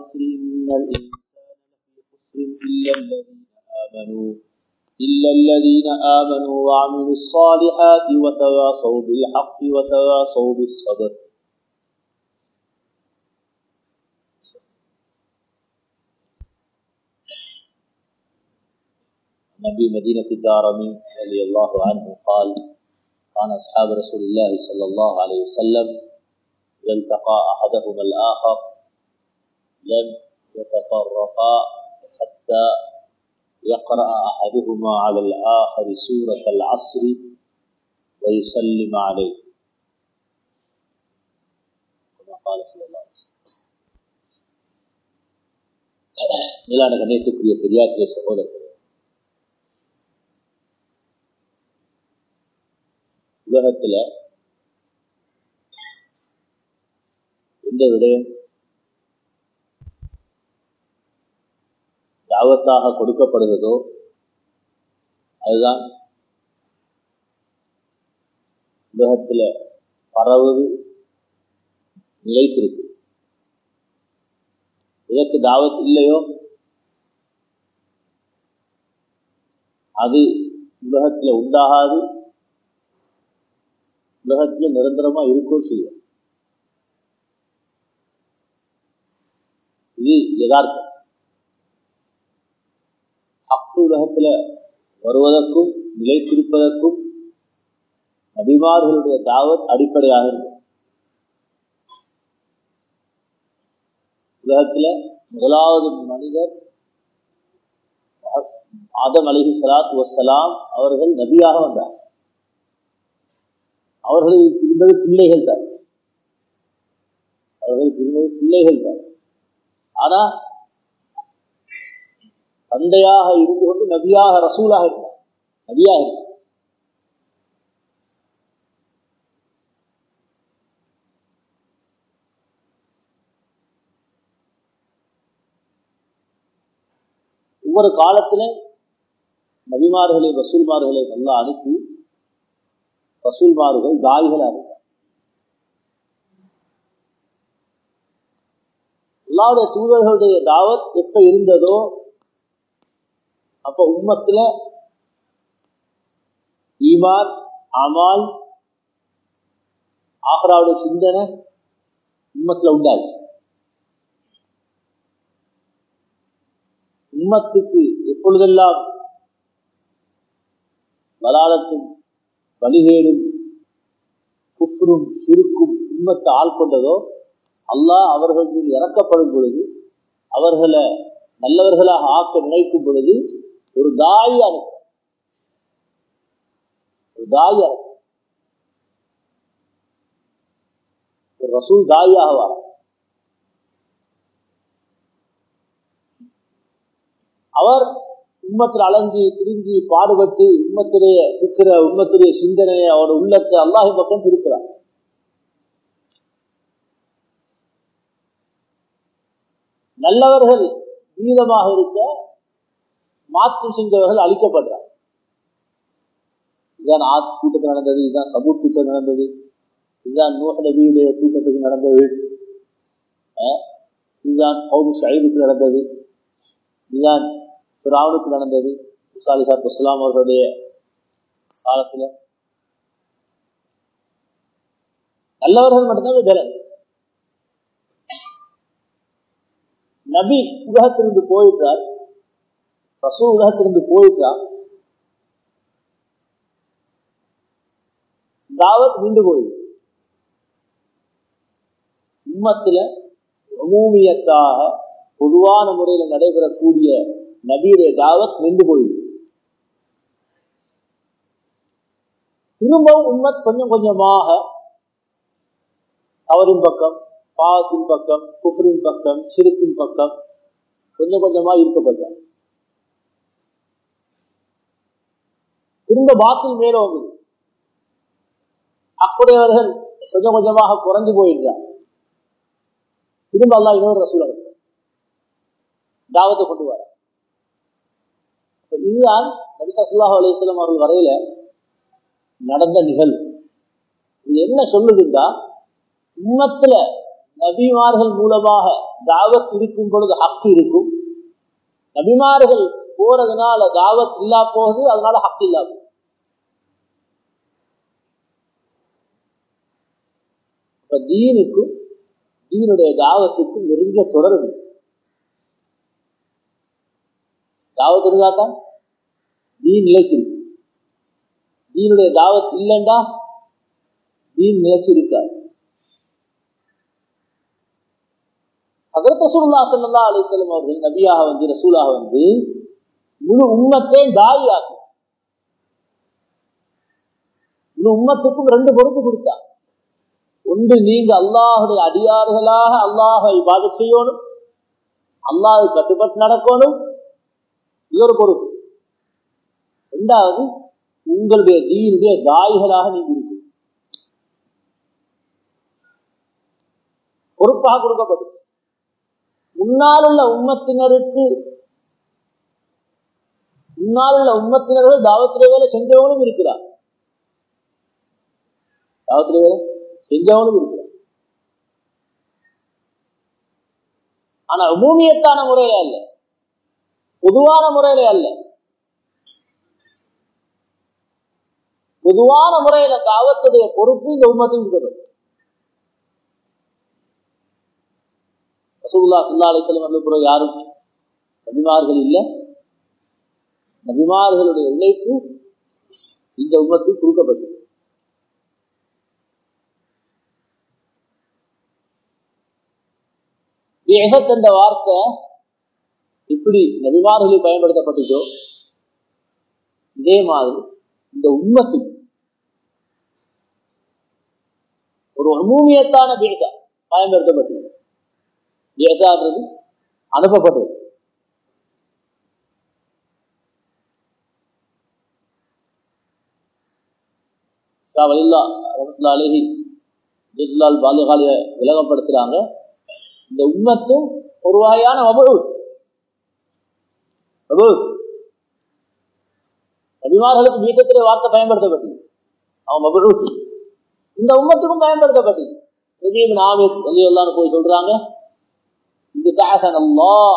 والعصر إن الإنسان لفي خسر إلا الذين آمنوا إلا الذين آمنوا وعملوا الصالحات وتواصوا بالحق وتواصوا بالصبر نبي مدينة الدارمي رضي الله عنه قال كان أصحاب رسول الله صلى الله عليه وسلم إذا التقى أحدهما الآخر لم يتفرقا حتى يقرأ أحدهما على الآخر سورة العصر ويسلم عليه كما قال صلى الله عليه وسلم மேலான கணேசக்குரிய பெரியாற்றிய சகோதரர்கள் உலகத்துல எந்த விடயம் தாவத்தாக கொடுக்கப்படுகிறதோ அதுதான் உலகத்துல பரவுது நிலைத்திருக்கு இதற்கு தாவத் இல்லையோ அது உலகத்துல உண்டாகாது உலகத்துல நிரந்தரமா இருக்கும் செய்யும் இது யதார்த்தம் அப்பு உலகத்துல வருவதற்கும் நிலைத்திருப்பதற்கும் நபிமார்களுடைய தாவத் அடிப்படையாக இருக்கும் உலகத்துல முதலாவது மனிதர் ஆதம் அலிஹி சலாத் வசலாம் அவர்கள் நபியாக வந்தார் அவர்களுக்கு இருந்தது பிள்ளைகள் தான் அவர்களுக்கு இருந்தது பிள்ளைகள் தான் ஆனா தந்தையாக இருந்து கொண்டு நபியாக ரசூலாக இருந்தார் நபியாக இருந்தார் ஒவ்வொரு காலத்துல நபிமார்களை வசூல்மார்களை நல்லா அனுப்பி வசூல்மார்கள் தாய்களாக இருந்தார் அல்லாவுடைய தூதர்களுடைய தாவத் எப்ப இருந்ததோ அப்ப உம்மத்துல ஈமான் அமால் ஆக்ராவுடைய சிந்தனை உம்மத்துல உண்டாச்சு உம்மத்துக்கு எப்பொழுதெல்லாம் வலாலத்தும் வலிகேடும் குப்புரும் சிறுக்கும் உம்மத்தை ஆள் கொண்டதோ அல்லாஹ் அவர்கள் மீது இறக்கப்படும் பொழுது அவர்களை நல்லவர்களாக ஆக்க நினைக்கும் பொழுது ஒரு தாய் அனுப்பும் ஒரு தாய் அனுப்பும் ஒரு ரசூல் தாயாக வர அவர் உம்மத்தில் அலைஞ்சி திரிஞ்சி பாடுபட்டு உம்மத்துடைய இருக்கிற உம்மத்துடைய சிந்தனையை அவர் உள்ளத்தை அல்லாஹி பக்கம் திருப்புறார் நல்லவர்கள் மீதமாக இருக்க மாற்றம் செஞ்சவர்கள் அழிக்கப்படுறார் இதுதான் ஆத் கூட்டத்தில் நடந்தது இதுதான் சபூத் கூட்டம் நடந்தது இதுதான் நூஹ் நபியுடைய கூட்டத்துக்கு நடந்தது இதுதான் ஹவும் ஷைபுக்கு நடந்தது இதுதான் ராவனுக்கு நடந்தது சாலிசாத் இஸ்லாம் அவர்களுடைய காலத்துல நல்லவர்கள் மட்டும்தான் வேலை நபி உலகத்திலிருந்து போயிட்டார் ரசூ உலகத்திலிருந்து போயிட்டார் தாவத் நின்று போயிடு உம்மத்துல அமூமியத்தாக பொதுவான முறையில் நடைபெறக்கூடிய நபியுடைய தாவத் நின்று போயிடு திரும்பவும் உண்மத் கொஞ்சம் கொஞ்சமாக அவரின் பக்கம் பாவத்தின் பக்கம் குஃபரின் பக்கம் சிறுக்கின் பக்கம் கொஞ்சம் கொஞ்சமா ஈர்க்கப்பட்டார் திரும்ப பாத்தில் மேலோங்குது அப்படியவர்கள் கொஞ்சம் கொஞ்சமாக குறைஞ்சு போயிடுறார் திரும்ப அல்லா இன்னொரு ரசூல் தாவத்தை கொண்டு வர இதுதான் நபிசாஹ் அலிஸ்லாம் அவர்கள் வரையில நடந்த நிகழ்வு இது என்ன சொல்லுதுன்னா உண்மத்துல நபிமார்கள் மூலமாக தாவத் இருக்கும் பொழுது ஹக்கு இருக்கும் நபிமார்கள் போறதுனால தாவத் இல்லா போகுது அதனால ஹக்கு இல்லா போகுது இப்ப தீனுக்கும் தீனுடைய தாவத்துக்கும் நெருங்கிய தொடர்பு தாவத் இருந்தாதான் தீன் நிலைச்சிருக்கு தீனுடைய தாவத் இல்லைண்டா தீன் நிலைச்சிருக்காது அதற்கு ரசூலுல்லா சல்லா அலிஸ்லம் அவர்கள் நபியாக வந்து ரசூலாக வந்து முழு உம்மத்தை தாயாக்கும் முழு உம்மத்துக்கும் ரெண்டு பொறுப்பு கொடுத்தா ஒன்று நீங்க அல்லாஹுடைய அடியார்களாக அல்லாஹை இபாத செய்யணும் அல்லாஹை கட்டுப்பட்டு நடக்கணும் இது ஒரு பொறுப்பு ரெண்டாவது உங்களுடைய தீனுடைய தாய்களாக நீங்க இருக்கும் பொறுப்பாக கொடுக்கப்பட்டது முன்னால் உள்ள உம்மத்தினருக்கு முன்னால் உள்ள உம்மத்தினர்கள் தாவத்திலே வேலை செஞ்சவனும் இருக்கிறார் தாவத்திலே வேலை செஞ்சவனும் இருக்கிறார் ஆனா பூமியத்தான முறையில அல்ல பொதுவான முறையில அல்ல பொதுவான முறையில தாவத்துடைய பொறுப்பு இந்த உம்மத்துக்கு இருக்கிறது ரசூல்லா சுல்லா அலிசல்லம் வந்து பிறகு யாரும் நபிமார்கள் இல்லை நபிமார்களுடைய உழைப்பு இந்த உமத்தில் கொடுக்கப்பட்டது எகத் என்ற வார்த்தை இப்படி நபிமார்களில் பயன்படுத்தப்பட்டதோ இதே மாதிரி இந்த உண்மத்துக்கு ஒரு அமூமியத்தான பேச பயன்படுத்தப்பட்டது ஏதான்றது அனுப்பப்பட்டது அலஹி ஜில்லால் பாலிகாலிய விலகப்படுத்துறாங்க இந்த உண்மத்தும் ஒரு வகையான மபூஸ் மபூஸ் நபிமார்களுக்கு வீட்டத்திலே வார்த்தை பயன்படுத்தப்பட்டது அவன் மபூஸ் இந்த உம்மத்துக்கும் பயன்படுத்தப்பட்டது நபீபின் ஆமீர் சொல்லி எல்லாம் போய் சொல்றாங்க بعثنا الله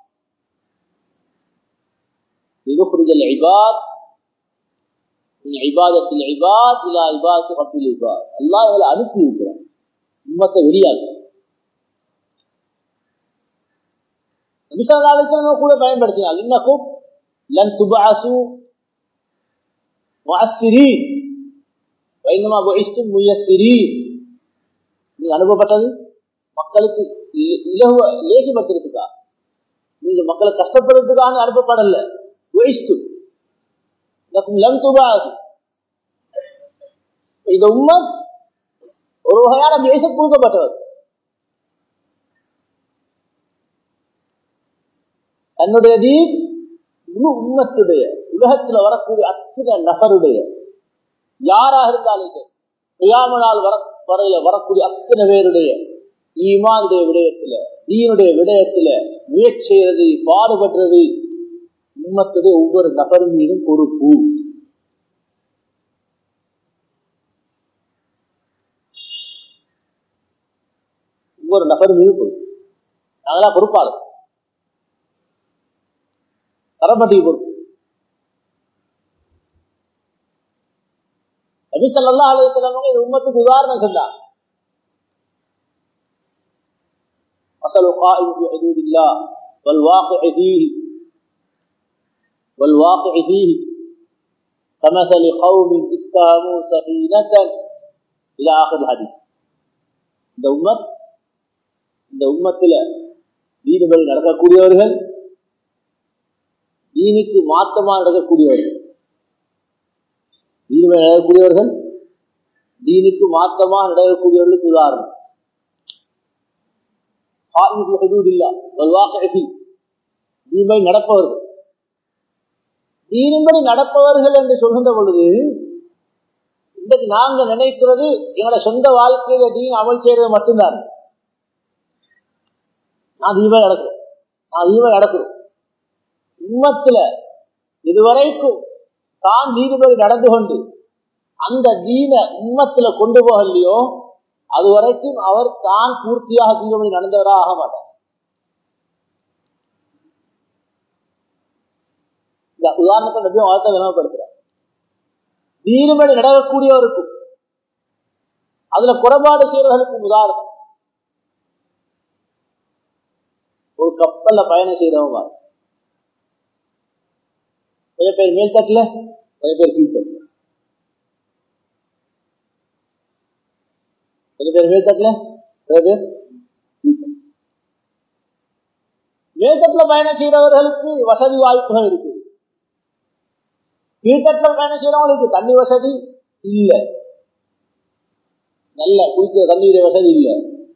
لنخرج العباد من عبادة العباد إلى عبادة رب العباد الله إلى أنفي இருக்கிறார் உம்மத்தை வெளியாக்கு நபிசல்லாலும் கூட பயன்படுத்தினார் இன்னக்கும் லன் துபாசு முஅஸ்ஸிரீன் வைனமா புஇஸ்தும் முயஸ்ஸிரீன் நீங்க அனுப்பப்பட்டது மக்களுக்கு இலகுவ லேசிப்படுத்துறதுக்கா நீங்க மக்களை கஷ்டப்படுறதுக்காக அனுப்பப்படல வேஸ்ட் லன் துபாசு இந்த உண்மை ஒரு வகையான மேச கொடுக்கப்பட்டவர் தன்னுடைய தீன் முழு உண்மத்துடைய உலகத்தில் வரக்கூடிய அத்தனை நபருடைய யாராக இருந்தாலும் சரி சுயாமனால் வர வரையில வரக்கூடிய அத்தனை பேருடைய ஈமானுடைய விடயத்துல தீனுடைய விடயத்துல முயற்சி செய்யறது பாடுபடுறது உண்மத்துடைய ஒவ்வொரு நபர் மீதும் பொறுப்பு ஒவ்வொரு நபர் மீது பொறுப்பு நாங்களாம் பொறுப்பாளர் தரப்பட்டி பொறுப்பு நபி சொல்லா அலுவலவங்க இந்த உண்மத்துக்கு உதாரணம் சொன்னார் مثل قائم في حدود الله والواقع فيه والواقع فيه كمثل قوم استهموا سفينة إلى آخر الحديث இந்த உம்மத் இந்த உம்மத்துல தீனுபடி நடக்கக்கூடியவர்கள் தீனுக்கு மாற்றமா நடக்கக்கூடியவர்கள் தீனுபடி நடக்கக்கூடியவர்கள் தீனுக்கு மாற்றமா நடக்கக்கூடியவர்களுக்கு உதாரணம் தீன்படி நடப்பவர்கள் தீனின்படி நடப்பவர்கள் என்று சொல்கின்ற பொழுது இன்றைக்கு நாங்க நினைக்கிறது எங்களோட சொந்த வாழ்க்கையில தீன் அமல் செய்யறது மட்டும்தான் நான் தீபம் நடக்கிறேன் நான் தீபம் நடக்கிறேன் உண்மத்துல இதுவரைக்கும் தான் நீதிபதி நடந்து கொண்டு அந்த தீன உண்மத்துல கொண்டு போகலையோ அது வரைக்கும் அவர் தான் பூர்த்தியாக தீவிரமணி நடந்தவராக ஆக மாட்டார் இந்த உதாரணத்தை நபி வாழ்த்த விளம்பரப்படுத்துறார் தீர்மணி நடக்கக்கூடியவருக்கும் அதுல குறைபாடு செய்யறவர்களுக்கும் உதாரணம் ஒரு கப்பல்ல பயணம் செய்யறவங்க கொஞ்சம் பேர் மேல் தட்டுல கொஞ்சம் பேர் கீழ் தட்டுல கொஞ்சம் பேர் மேல் தட்டுல கொஞ்சம் பேர் மேல்தட்டுல பயணம் செய்யறவர்களுக்கு வசதி வாய்ப்புகள் இருக்கு கீழ்த்தட்டுல பயணம் செய்யறவங்களுக்கு தண்ணி வசதி இல்ல நல்ல குடிக்கிற தண்ணீர் வசதி இல்ல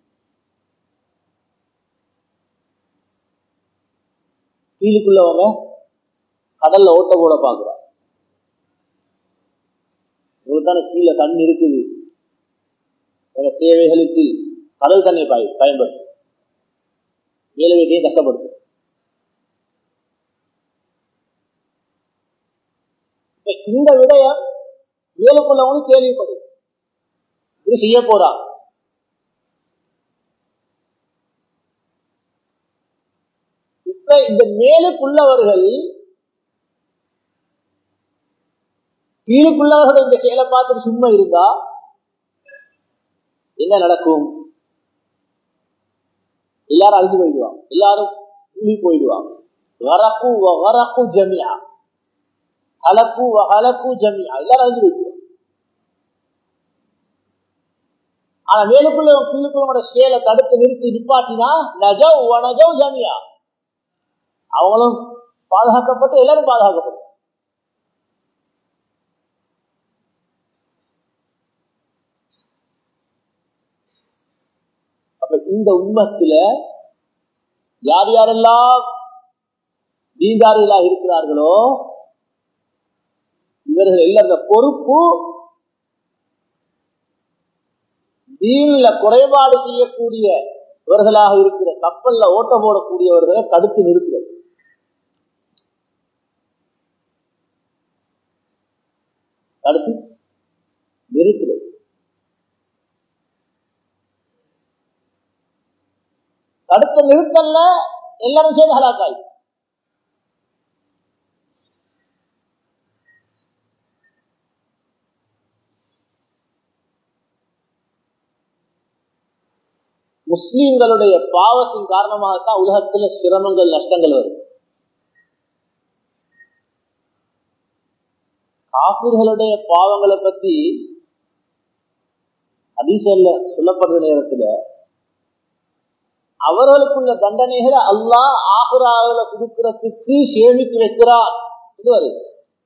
கீழுக்குள்ளவங்க கடல்ல ஓட்ட போட பாக்குறாங்க உங்களுக்கான கீழே தண்ணி இருக்குது எங்க தேவைகளுக்கு கடல் தண்ணி பாய் பயன்படுத்தும் மேல வீட்டையும் கஷ்டப்படுத்தும் இந்த விடயம் மேலுக்குள்ளவனும் கேள்விப்படும் இது செய்ய போறா இப்ப இந்த மேலுக்குள்ளவர்கள் கீழுக்குள்ளவர்கள் இந்த செயலை பார்த்துட்டு சும்மா இருந்தா என்ன நடக்கும் எல்லாரும் அழிஞ்சு போயிடுவாங்க எல்லாரும் கூலி போயிடுவாங்க வரக்கு வரக்கு ஜமியா ஹலக்கு ஹலக்கு ஜமியா எல்லாரும் அழிஞ்சு போயிடுவாங்க ஆனா மேலுக்குள்ள கீழுக்குள்ளோட செயலை தடுத்து நிறுத்தி நிப்பாட்டினா நஜவ் வனஜவ் ஜமியா அவங்களும் பாதுகாக்கப்பட்டு எல்லாரும் பாதுகாக்கப்பட்டு அப்ப இந்த உண்மத்துல யார் யாரெல்லாம் தீண்டாரிகளாக இருக்கிறார்களோ இவர்கள் எல்லாரும் பொறுப்பு தீன்ல குறைபாடு செய்யக்கூடியவர்களாக இருக்கிற கப்பல்ல ஓட்ட போடக்கூடியவர்களை தடுத்து நிறுத்துறது தடுத்து நிறுத்துறது தடுத்த நிறுத்தல்ல எல்லாரும் சேர்ந்து ஹலாக்காய் முஸ்லீம்களுடைய பாவத்தின் காரணமாகத்தான் உலகத்துல சிரமங்கள் நஷ்டங்கள் வரும் காப்பீர்களுடைய பாவங்களை பத்தி அதிசல்ல சொல்லப்படுற நேரத்துல அவர்களுக்குள்ள தண்டனைகளை அல்லாஹ் ஆகுராவில் கொடுக்கறதுக்கு சேமித்து வைக்கிறான் வருது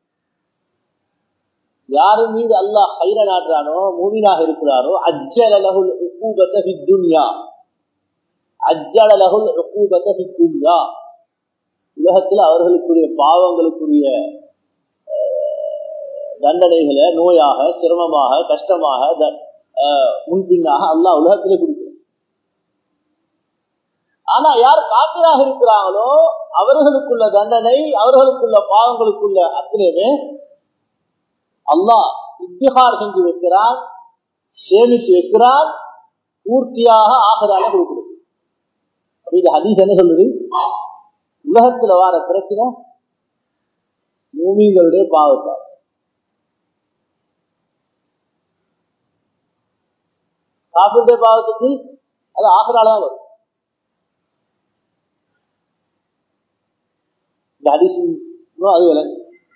யாரு மீது அல்லாஹ் கயிற நாட்டுறானோ மூமினாக இருக்கிறாரோ அஜ்ஜல லகுல் உக்கூபத்த துன்யா அஜ்ஜல லகுல் உக்கூபத்த துன்யா உலகத்தில் அவர்களுக்குரிய பாவங்களுக்குரிய தண்டனைகளை நோயாக சிரமமாக கஷ்டமாக முன்பின்னாக அல்லாஹ் உலகத்திலே கொடுக்கிறார் ஆனா யார் காப்பிராக இருக்கிறாங்களோ அவர்களுக்குள்ள தண்டனை அவர்களுக்குள்ள பாவங்களுக்குள்ள அத்தனையுமே அல்லாஹ் இத்திகார் செஞ்சு வைக்கிறான் சேமித்து வைக்கிறான் பூர்த்தியாக ஆகதால கொடுக்கிறது அப்ப இது ஹதீஸ் என்ன சொல்லுது உலகத்துல வார பிரச்சனை பூமிகளுடைய பாவத்தால் காப்பிருடைய பாவத்துக்கு அது ஆகதால தான் வரும் இந்த ஹதீஸ் அது விலை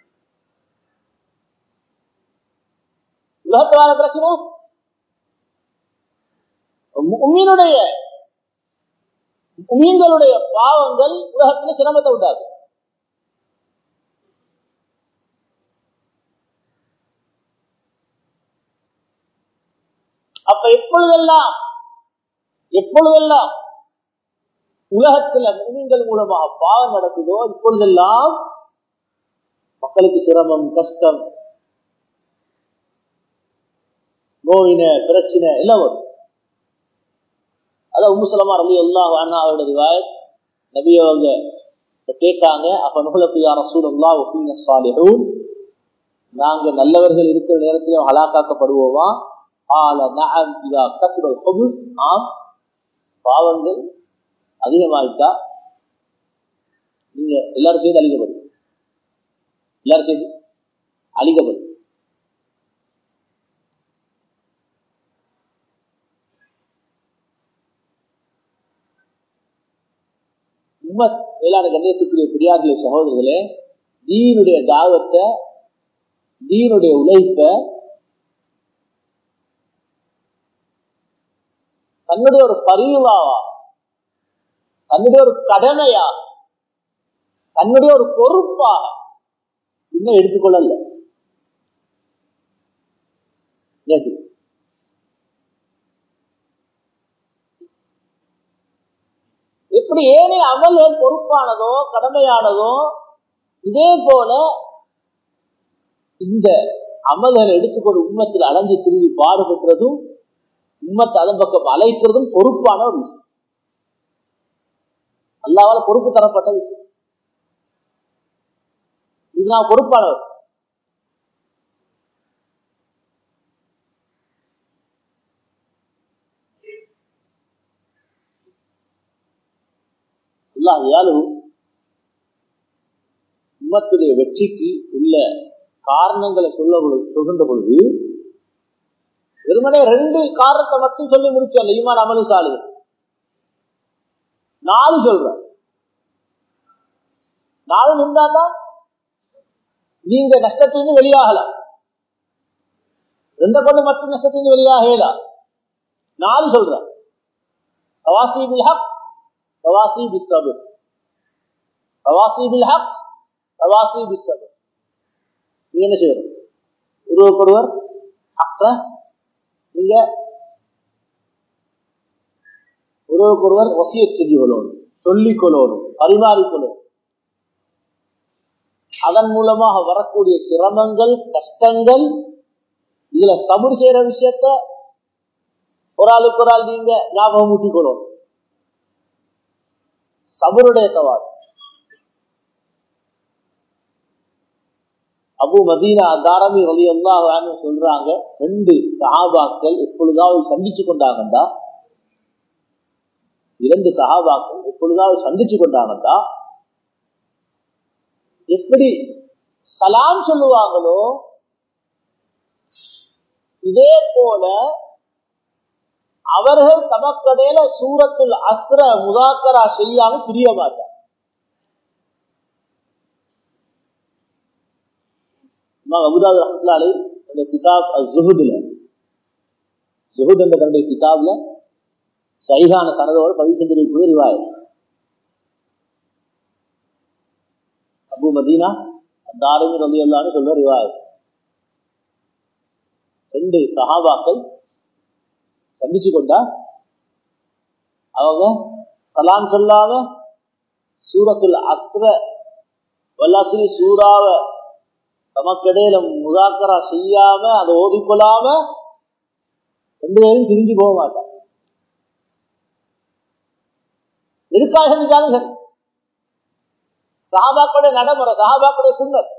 உலகத்தால பிரச்சனை உமீனுடைய உமீன்களுடைய பாவங்கள் உலகத்துல சிரமத்தை உண்டாது அப்ப எப்பொழுதெல்லாம் எப்பொழுதெல்லாம் உலகத்துல முனிங்கள் மூலமாக பாவம் நடக்குதோ இப்பொழுதெல்லாம் மக்களுக்கு சிரமம் கஷ்டம் நோயின பிரச்சனை எல்லாம் வரும் அதான் உம்முசலமா ரலி அல்லாஹ் அண்ணா அவரோட ரிவாயத் நபி அவங்க கேட்டாங்க அப்ப நுகலப்பு யார் ரசூலுல்லா ஒப்பீன சாலிஹூன் நாங்க நல்லவர்கள் இருக்கிற நேரத்தில் ஹலாக்காக்கப்படுவோமா ஆல நஅம் இதா கசுரல் ஹுபுஸ் ஆம் பாவங்கள் அதிகமாயிட்டா நீங்க எல்லாரும் சேர்ந்து அழிக்கப்படும் எல்லாரும் சேர்ந்து அழிக்கப்படும் உம்மத் மேலான கண்ணியத்துக்குரிய பெரியார்களே சகோதரர்களே தீனுடைய தாவத்தை தீனுடைய உழைப்ப தன்னுடைய ஒரு பரிவாவா தன்னுடைய ஒரு கடமையா தன்னுடைய ஒரு பொறுப்பாக இன்னும் எடுத்துக்கொள்ளல ஏது? எப்படி ஏனைய அமல்கள் பொறுப்பானதோ கடமையானதோ இதே போல இந்த அமல்களை எடுத்துக்கொண்டு உண்மத்தில் அலைஞ்சு திரும்பி பாடுபடுறதும் உண்மத்தை அதன் பக்கம் அழைக்கிறதும் பொறுப்பான ஒரு விஷயம் அல்லாவால பொறுப்பு தரப்பட்ட விஷயம் இது நான் பொறுப்பானவர் அல்லாஹ் யாரும் உம்மத்துடைய வெற்றிக்கு உள்ள காரணங்களை சொல்ல பொழுது- சொல்கின்ற பொழுது வெறுமனே ரெண்டு காரணத்தை மட்டும் சொல்லி முடிச்சோம் ஈமான் அமலு சாலு நாலு சொல்றேன் நாலு இருந்தாதான் நீங்க நஷ்டத்திலிருந்து வெளியாகலாம் ரெண்ட கொண்டு மட்டும் நஷ்டத்திலிருந்து வெளியாகலாம் நாலு சொல்றேன் தவாசி பில் ஹக் தவாசி பில் சபர் தவாசி பில் ஹக் தவாசி பில் சபர் நீங்க என்ன செய்யணும் ஒருவருக்கொருவர் ஹக்க நீங்க ஒருவருக்கொருவர் வசிய செஞ்சு கொள்ளணும் சொல்லிக் கொள்ளணும் பரிமாறிக்கொள்ளணும் அதன் மூலமாக வரக்கூடிய சிரமங்கள் கஷ்டங்கள் இதுல சபுர் செய்யற விஷயத்த ஒரு ஆளுக்கு ஒரு ஆள் நீங்க ஞாபகம் ஊட்டிக்கொள்ளணும் சபருடைய சவால் அபு மதீனா தாரமி வழி அல்லாஹ் சொல்றாங்க ரெண்டு சஹாபாக்கள் எப்பொழுதாவது சந்திச்சு கொண்டாங்கண்டா இரண்டு சஹாபாக்கள் எப்பொழுதாவது சந்திச்சு கொண்டாங்கண்டா எப்படி சலாம் சொல்லுவாங்களோ இதே போல அவர்கள் தமக்கடையில சூரத்துல் அஸ்ர முதாக்கரா செய்யாம பிரிய மாட்டார் அபுதாபு ரஹமத்துல்லாலே அந்த கிதாப் ஜுஹுதுல ஜுஹுத் என்ற தன்னுடைய கிதாப்ல சைகான கனதோடு பதிவு செஞ்சிருக்கக்கூடிய ரிவாய் அபு மதீனா தாரிமி ரவி அல்லான்னு சொல்ற ரிவாய் ரெண்டு சஹாபாக்கள் சந்திச்சு கொண்டா அவங்க சலாம் சொல்லாம சூரத்துல் அஸ்ர வல்லாசிரி சூறாவ தமக்கிடையில முதாக்கரா செய்யாம அதை ஓதிக்கொள்ளாம ரெண்டு பேரும் பிரிஞ்சு போக மாட்டாங்க எதுக்காக செஞ்சாலும் சரி சஹாபாக்களுடைய நடைமுறை சஹாபாக்களுடைய சுண்ணத்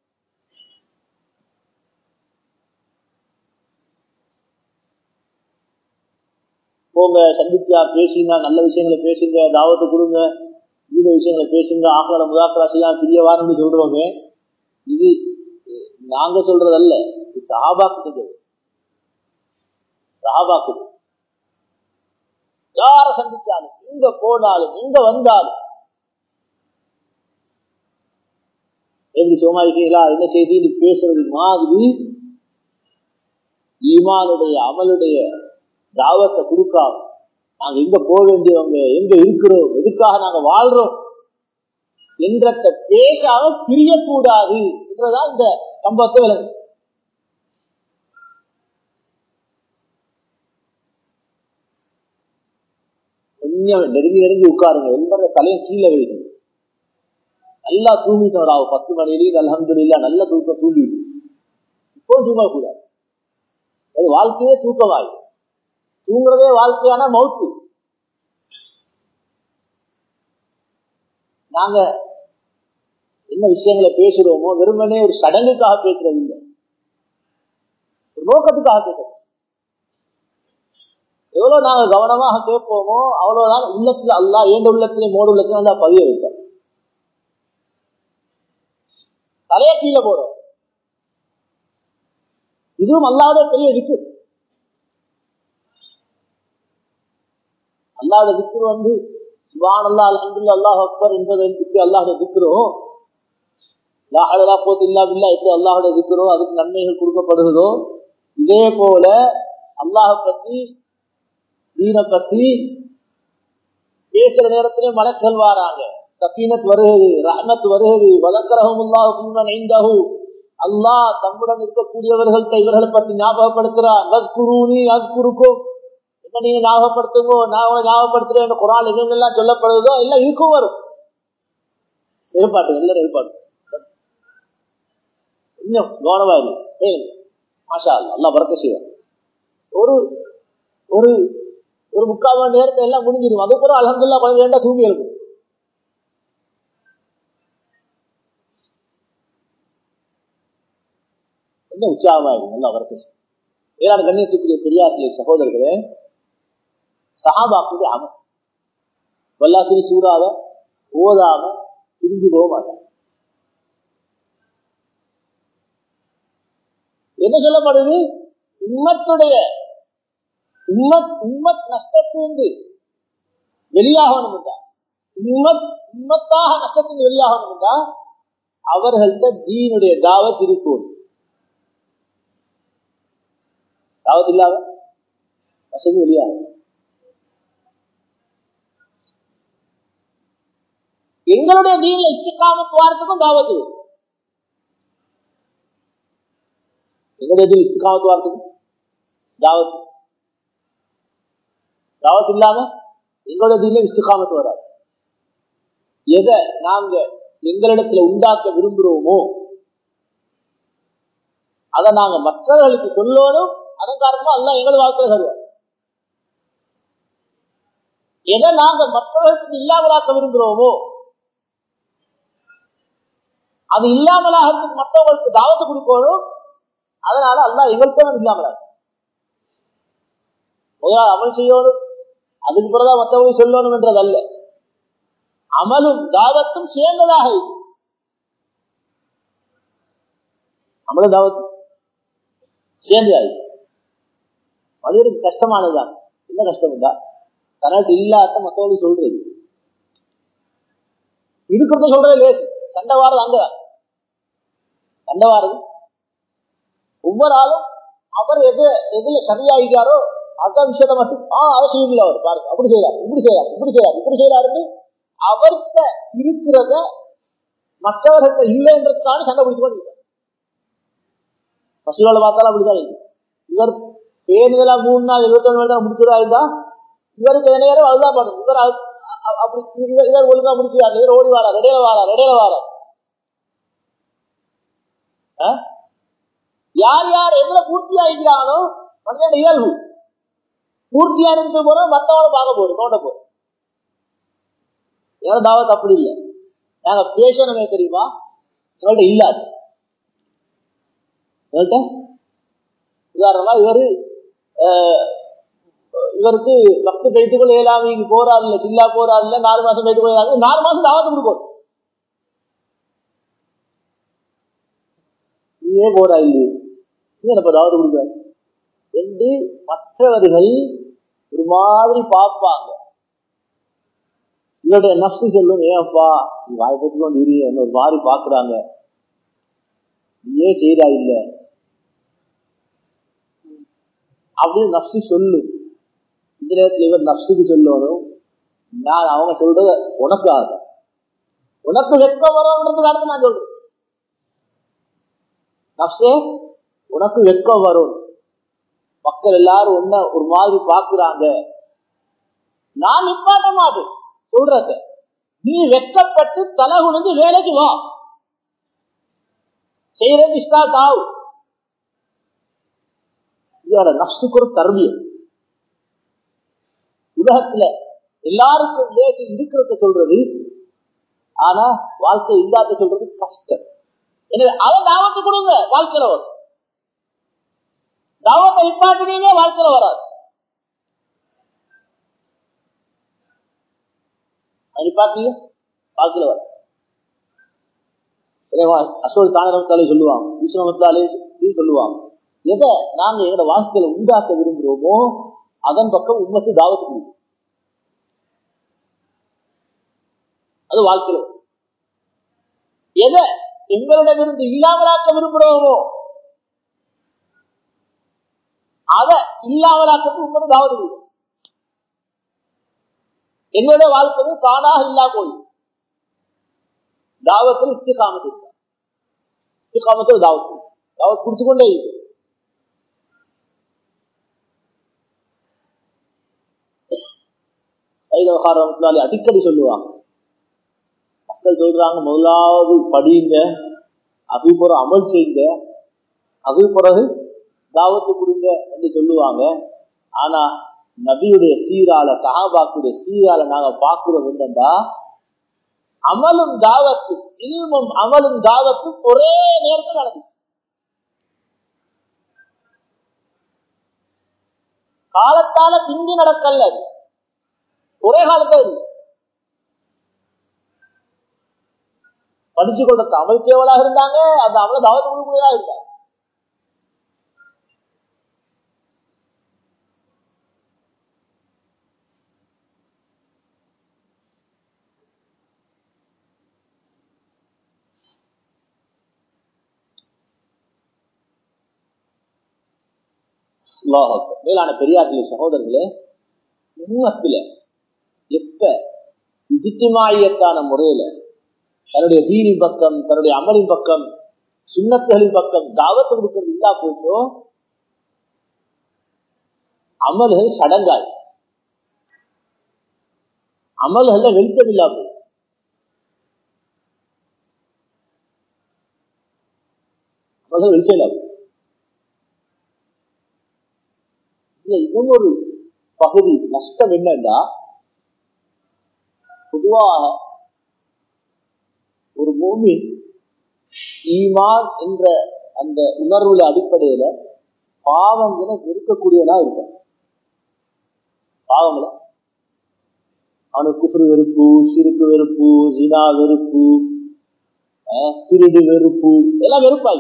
போங்க சந்திச்சா பேசுங்க நல்ல விஷயங்களை பேசுங்க தாவத்தை கொடுங்க இந்த விஷயங்களை பேசுங்க ஆக்களை முதாக்கரா செய்யாம பிரிய வாரம்னு சொல்றவங்க இது நாங்க சொல்றதல்ல இது சஹாபாக்கு செஞ்சது சஹாபாக்கு யார சந்திச்சாலும் எங்க போனாலும் எங்க வந்தாலும் எப்படி சும்மா இருக்கீங்களா என்ன செய்தி பேசுறது மாதிரி ஈமானுடைய அமலுடைய தாவத்தை கொடுக்காம நாங்க எங்க போக வேண்டியவங்க எங்க இருக்கிறோம் எதுக்காக நாங்க வாழ்றோம் என்றத பேசாம பிரியக்கூடாது என்றதான் இந்த சம்பவத்தை விளங்கு கொஞ்சம் நெருங்கி நெருங்கி உட்காருங்க என்பதை தலையை கீழே வைங்க நல்லா தூங்கிட்டோம் ராவு பத்து மணிலேயும் அலமதுல்லா நல்ல தூக்கம் தூங்கிட்டு இப்போ தூங்கக்கூடாது அது வாழ்க்கையே தூக்கமாய் தூங்குறதே வாழ்க்கையான மவுத்து நாங்க என்ன விஷயங்களை பேசுறோமோ வெறுமனே ஒரு சடங்குக்காக பேசுறது இல்லை ஒரு நோக்கத்துக்காக பேசுறது எவ்வளவு நாங்க கவனமாக கேட்போமோ அவ்வளவுதான் உள்ளத்துல அல்லா ஏண்ட உள்ளத்திலே மோடு உள்ளத்திலே நல்லா பதிய வைப்பார் தலைய கீழே போடும் இதுவும் அல்லாத பெரிய விக்கு அல்லாத விக்கு வந்து சுபான் அல்லா அலமதுல்லா அல்லாஹ் அக்பர் என்பதற்கு அல்லாஹ் விக்கிறோம் லாஹலா போத்து இல்லா இல்லா எப்படி அல்லாஹோட விக்கிறோம் அதுக்கு நன்மைகள் கொடுக்கப்படுகிறதோ இதே போல அல்லாஹ பத்தி தீனை பத்தி பேசுற நேரத்திலே மலக்கள் வாராங்க சக்கீனத் வருகிறது ரஹ்மத் வருகிறது வழக்கரகமுல்லாஹு ஐந்தாஹு அல்லாஹ் தம்முடன் இருக்கக்கூடியவர்கள்ட்ட இவர்களை பற்றி ஞாபகப்படுத்துறான் அஸ்குருனி அஸ்குருக்கும் என்ன நீங்க ஞாபகப்படுத்துங்கோ நான் உங்களை ஞாபகப்படுத்துறேன் குரான் இவங்க எல்லாம் சொல்லப்படுதோ எல்லாம் இருக்கும் வரும் எதிர்பார்ட்டு எல்லாரும் எதிர்பார்ட்டு இன்னும் கவனமா இருக்கு மாஷா அல்லா பறக்க செய்வார் ஒரு ஒரு ஒரு முக்கால் மணி நேரத்தை எல்லாம் முடிஞ்சிடும் அதுக்கப்புறம் அலமதுல்லா கொஞ்சம் வேண்டாம் தூங்கி இருக்கும் என்ன உற்சாகமா இருக்கும் நல்லா வரக்கு வேளாண் கண்ணியத்துக்குரிய பெரியார்களே சகோதரர்களே சஹாபாக்குடைய அமல் வல்லாசிரி சூறாவ ஓதாம பிரிஞ்சு போக மாட்டாங்க என்ன சொல்லப்படுது உம்மத்துடைய உம்மத் உம்மத் நஷ்டத்திலிருந்து வெளியாகணும் என்றா உம்மத் உம்மத்தாக நஷ்டத்திலிருந்து வெளியாகணும் என்றா அவர்கள்ட்ட தீனுடைய தாவத் இருக்கும் தாவத் இல்லாத நஷ்டத்து வெளியாகும் எங்களுடைய தீனில் இச்சுக்காம போறதுக்கும் தாவத்து எங்களுடைய தீன் இச்சுக்காமத்து வார்த்தைக்கும் தாவத் தாவத் இல்லாம எங்களுடைய தீனில இஸ்திகாமத்து வராது எதை நாங்க எங்களிடத்துல உண்டாக்க விரும்புகிறோமோ அதை நாங்க மற்றவர்களுக்கு சொல்லணும் அதன் காரணமா எல்லாம் எங்களை வாழ்க்கையில தருவார் எதை நாங்க மற்றவர்களுக்கு இல்லாமலாக்க விரும்புகிறோமோ அது இல்லாமலாகிறதுக்கு மற்றவங்களுக்கு தாவத்து கொடுக்கணும் அதனால அல்லா எங்கள்கிட்ட இல்லாமலாக முதலாவது அமல் செய்யணும் அதுக்கு பிறகுதான் மற்றவங்க சொல்லணும் என்றது அல்ல அமலும் தாவத்தும் சேர்ந்ததாக அமலும் தாவத்தும் சேர்ந்ததாய் மனிதனுக்கு கஷ்டமானதுதான் என்ன கஷ்டம் உண்டா தனக்கு இல்லாத மற்றவங்க சொல்றது இருக்கிறத சொல்றது லேசு சண்டை வாரது அங்கதான் சண்டை வாரது ஒவ்வொரு ஆளும் அவர் எது எதுல சரியாகிறாரோ அதான் விஷயத்த மட்டும் ஆஹ் அதை செய்யல அவர் பாருங்க அப்படி செய்யறாரு இப்படி செய்யறாரு இப்படி செய்யறாரு இப்படி செய்யறாருன்னு அவர்கிட்ட இருக்கிறத மற்றவர்கிட்ட இல்லைன்றதுக்கான சண்டை பிடிச்சு கொண்டு பசுவோட பார்த்தாலும் அப்படிதான் இருக்கு இவர் பேணுதலா மூணு நாள் இருபத்தி ஒன்று நாள் முடிச்சுதா இருந்தா இவருக்கு என்ன நேரம் அதுதான் பண்ணும் இவர் அப்படி இவர் இவர் ஒழுங்கா முடிச்சுவார் இவர் ஓடி வாரா ரெடையில வாரா ரெடையில வாரா யார் யார் எதுல பூர்த்தி ஆகிக்கிறாங்களோ மனிதன் இயல்பு பூர்த்தியா இருந்து போறோம் மத்தவனை பார்க்க போறோம் நோட்ட போறோம் ஏன்னா தாவத் அப்படி இல்லை நாங்க பேசணுமே தெரியுமா எங்கள்கிட்ட இல்லாது எங்கள்கிட்ட உதாரணமா இவரு இவருக்கு பக்து கழித்துக்கொள்ள இயலாம இங்க போறாரு இல்ல சில்லா போறாரு இல்ல நாலு மாசம் கழித்துக்கொள்ள இயலாம நாலு மாசம் தாவத்து கொடுப்போம் நீயே போறா இல்லையே நீ எனக்கு தாவத்து கொடுக்காரு என்று மற்றவர்கள் ஒரு மாதிரி பார்ப்பாங்க இவருடைய நப்சு சொல்லும் ஏன்ப்பா நீ வாய் பற்றி கொண்டு இரு ஒரு மாதிரி பாக்குறாங்க நீயே செய்தா இல்ல அப்படின்னு நப்சு சொல்லும் இந்த நேரத்தில் இவர் நப்சுக்கு சொல்லணும் நான் அவங்க சொல்றத உனக்கு ஆகும் உனக்கு வெட்கம் வரும்ன்றது அடுத்து நான் சொல்றேன் நப்சே உனக்கு வெட்கம் வரும் மக்கள் எல்லாரும் ஒன்ன ஒரு மாதிரி பாக்குறாங்க நான் நிப்பாட்ட மாட்டேன் சொல்றத நீ வெட்கப்பட்டு தலை குனிஞ்சு வேலைக்கு வா செய்யறது ஸ்டார்ட் ஆகும் இதோட நப்சுக்கு ஒரு தர்மியம் உலகத்துல எல்லாருக்கும் லேசு இருக்கிறத சொல்றது ஆனா வாழ்க்கை இல்லாத சொல்றது கஷ்டம் எனவே அதை தாவத்து கொடுங்க வாழ்க்கையில வரும் தாவத்தை நிப்பாட்டினீங்க வாழ்க்கையில வராது அது பாத்தீங்க வாக்குல வர அசோல் தானரத்தாலே சொல்லுவாங்க விஸ்வமத்தாலே சொல்லுவாங்க எதை நாங்க எங்களோட வாழ்க்கையில உண்டாக்க விரும்புகிறோமோ அதன் பக்கம் உண்மத்து தாவத்து கொடுக்கும் அது வாழ்க்கையில எதை எங்களிடமிருந்து இல்லாமலாக்க விரும்புகிறோமோ அதை இல்லாமலாக்கிறது உங்களோட தாவத்து கொடுக்கும் எங்களோட வாழ்க்கை தானாக இல்லா போய் தாவத்தில் இஸ்திகாமத்து இஸ்திகாமத்தில் தாவத்து தாவத் குடிச்சுக்கொண்டே இருக்கு சைதவகாரத்தினாலே அடிக்கடி சொல்லுவாங்க மக்கள் சொல்றாங்க முதலாவது படியுங்க அது பிறகு அமல் செய்யுங்க அது பிறகு தாவத்து கொடுங்க என்று சொல்லுவாங்க ஆனா நபியுடைய சீரால சஹாபாக்குடைய சீரால நாங்க பாக்குறோம் என்னண்டா அமலும் தாவத்து இல்மும் அமலும் தாவத்தும் ஒரே நேரத்தில் நடக்குது காலத்தால பிந்தி நடக்கல அது ஒரே காலத்தில் படிச்சு கொண்ட தமிழ் கேவலாக இருந்தாங்க அந்த அவ்வளவு தாவத்து கொடுக்கூடியதா இருந்தாங்க மேலான பெரியார்களே சகோதரர்களே உண்மத்துல எப்ப இஜித்திமாயத்தான முறையில தன்னுடைய தீனின் பக்கம் தன்னுடைய அமலின் பக்கம் சுண்ணத்துகளின் பக்கம் தாவத்து கொடுக்கிறது இல்லா போச்சோ அமல்கள் சடங்காய் அமல்கள்ல வெளிச்சம் இல்லா போய் அமல்கள் வெளிச்சம் இல்லா இல்ல இன்னும் ஒரு பகுதி நஷ்டம் என்னன்னா பொதுவாக ஒரு மூமின் ஈமான் என்ற அந்த உணர்வுல அடிப்படையில பாவங்களை வெறுக்கக்கூடியவனா இருப்பான் பாவங்களை அவனுக்கு குஃபுரு வெறுப்பு சிறுக்கு வெறுப்பு ஜினா வெறுப்பு திருடு வெறுப்பு எல்லாம் வெறுப்பாய்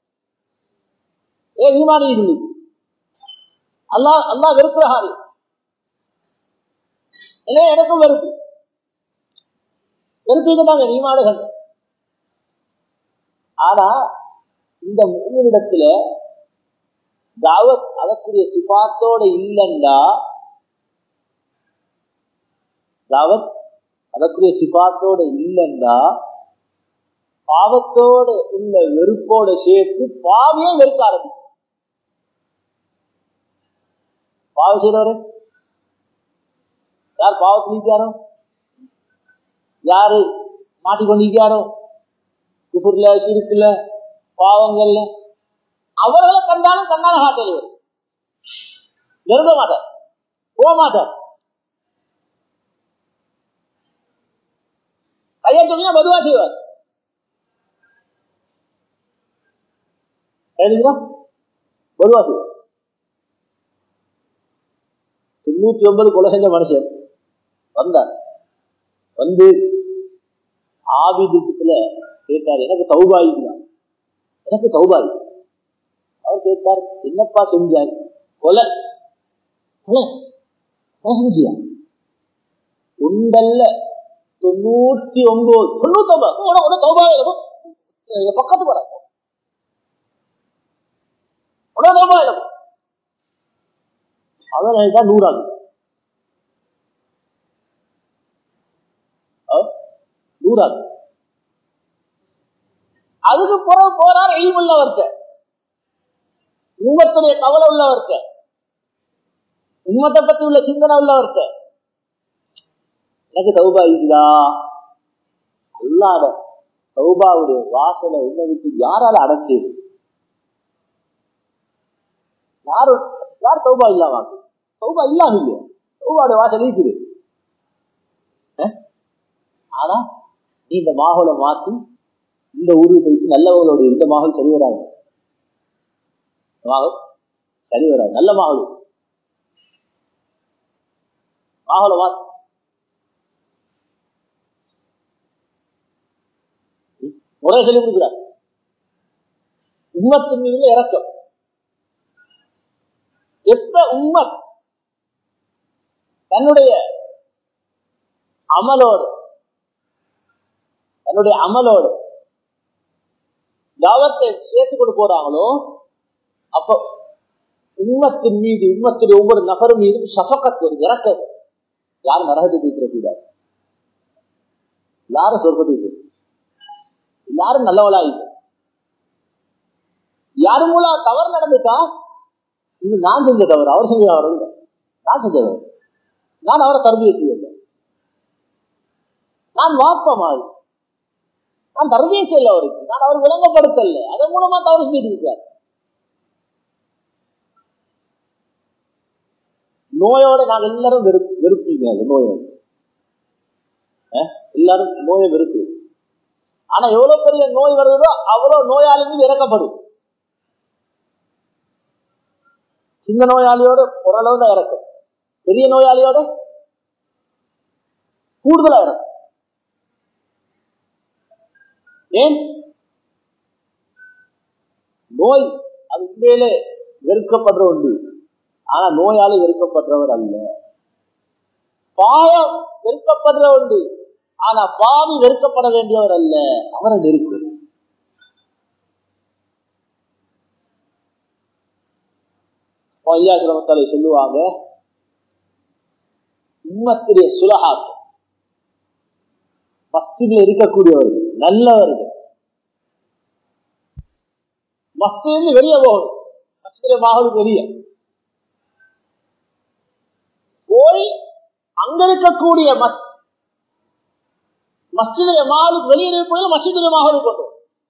ஏ ஈமானி இருந்து அல்லா அல்லா வெறுக்கிறாரு எனவே எனக்கும் வெறுப்பு வெறுப்பீங்க தாங்க ஈமானுகள் ஆனா இந்த மூணிடத்துல தாவத் அதற்குரிய சிபாத்தோட இல்லைண்டா தாவத் அதற்குரிய சிபாத்தோட இல்லைண்டா பாவத்தோட உள்ள வெறுப்போட சேர்த்து பாவியே வெறுக்க ஆரம்பிக்கும் பாவம் செய்யறவரு யார் பாவத்தில் இருக்காரோ யாரு மாட்டிக்கொண்டிருக்காரோ குபுர்ல சிறுக்குல பாவங்கள்ல அவர்களை கண்டாலும் கண்ணால காட்டல் நெருங்க மாட்டார் போக மாட்டார் கையை சொன்னா பதுவா செய்வார் பதுவா செய்வார் தொண்ணூத்தி ஒன்பது கொலை செஞ்ச மனுஷன் வந்தார் வந்து ஆபிதத்துல கேட்டார் எனக்கு தௌபாய் எனக்கு தௌபாய் அவர் கேட்டார் என்னப்பா செஞ்சார் கொலை கொலை செஞ்சியா உண்டல்ல தொண்ணூத்தி ஒன்பது தொண்ணூத்தி ஒன்பது தௌபாய் பக்கத்து வர உடனே தௌபாய் அதான் தான் நூறாகும் நூறாது அதுக்கு பிறகு போறார் எய்ம் உள்ளவர்க்க உம்மத்துடைய கவலை உள்ளவர்க்க உம்மத்தை பத்தி உள்ள சிந்தனை உள்ளவர்க்க எனக்கு தௌபா இருக்குதா அல்லாத தௌபாவுடைய வாசலை உன்னை விட்டு யாரால அடைச்சது யாரு யார் தௌபா இல்லாம தௌபா இல்லாம இல்லையா தௌபாவுடைய வாசல் இருக்குது ஆனா நீ இந்த மாகோலை மாத்தி இந்த ஊருக்கு போயிட்டு நல்லவங்களோட இந்த மாகல் சரி வராது மாகல் சரி வராது நல்ல மாகல் மாகோலை மாத்தி முறை சொல்லி கொடுக்கிறார் உம்மத்தின் மீது இறக்கம் எப்ப உம்மத் தன்னுடைய அமலோடு தன்னுடைய அமலோடு தாவத்தை சேர்த்து கொண்டு போறாங்களோ அப்ப உம்மத்தின் மீது உம்மத்துடைய ஒவ்வொரு நபரும் மீது சஃபக்கத் ஒரு இறக்கம் யாரும் நரகத்துக்கு இருக்கிறார் யாரும் சொர்க்கத்துக்கு யாரும் நல்லவளா இல்லை யாரு மூலம் தவறு நடந்துட்டா இது நான் செஞ்ச தவறு அவர் செஞ்ச தவறு இல்லை நான் செஞ்ச தவறு நான் அவரை தருவியை செய்யல நான் வாப்ப மாதிரி நான் தருவியை செய்யல அவருக்கு நான் அவர் விளங்கப்படுத்தல அதன் மூலமா தவறு செஞ்சிருக்கிறார் நோயோட நாங்கள் எல்லாரும் வெறு வெறுப்பீங்க அந்த நோயோட எல்லாரும் நோயை வெறுக்கிறோம் ஆனா எவ்வளவு பெரிய நோய் வருதோ அவ்வளவு நோயாளி மீது இறக்கப்படும் சின்ன நோயாளியோட ஓரளவு தான் இறக்கும் பெரிய நோயாளியோட கூடுதலா இறக்கும் ஏன் நோய் அது உண்மையிலே வெறுக்கப்படுற ஒன்று ஆனா நோயாளி வெறுக்கப்படுறவர் அல்ல பாயம் வெறுக்கப்படுற ஒன்று ஆனா பாவி வெறுக்கப்பட வேண்டியவர் அல்ல அவரை நெருக்கு ஐயாசிரமத்தாலே சொல்லுவாங்க உம்மத்துடைய சுலகாத்து மஸ்தில இருக்கக்கூடியவர்கள் நல்லவர்கள் மஸ்திலிருந்து வெளியே போகணும் மஸ்தில மாகல் வெளியே போய் அங்க இருக்கக்கூடிய மஸ்ஜித மாலுக்கு வெளியே இருப்பது மஸ்ஜித மாகல் கொண்டு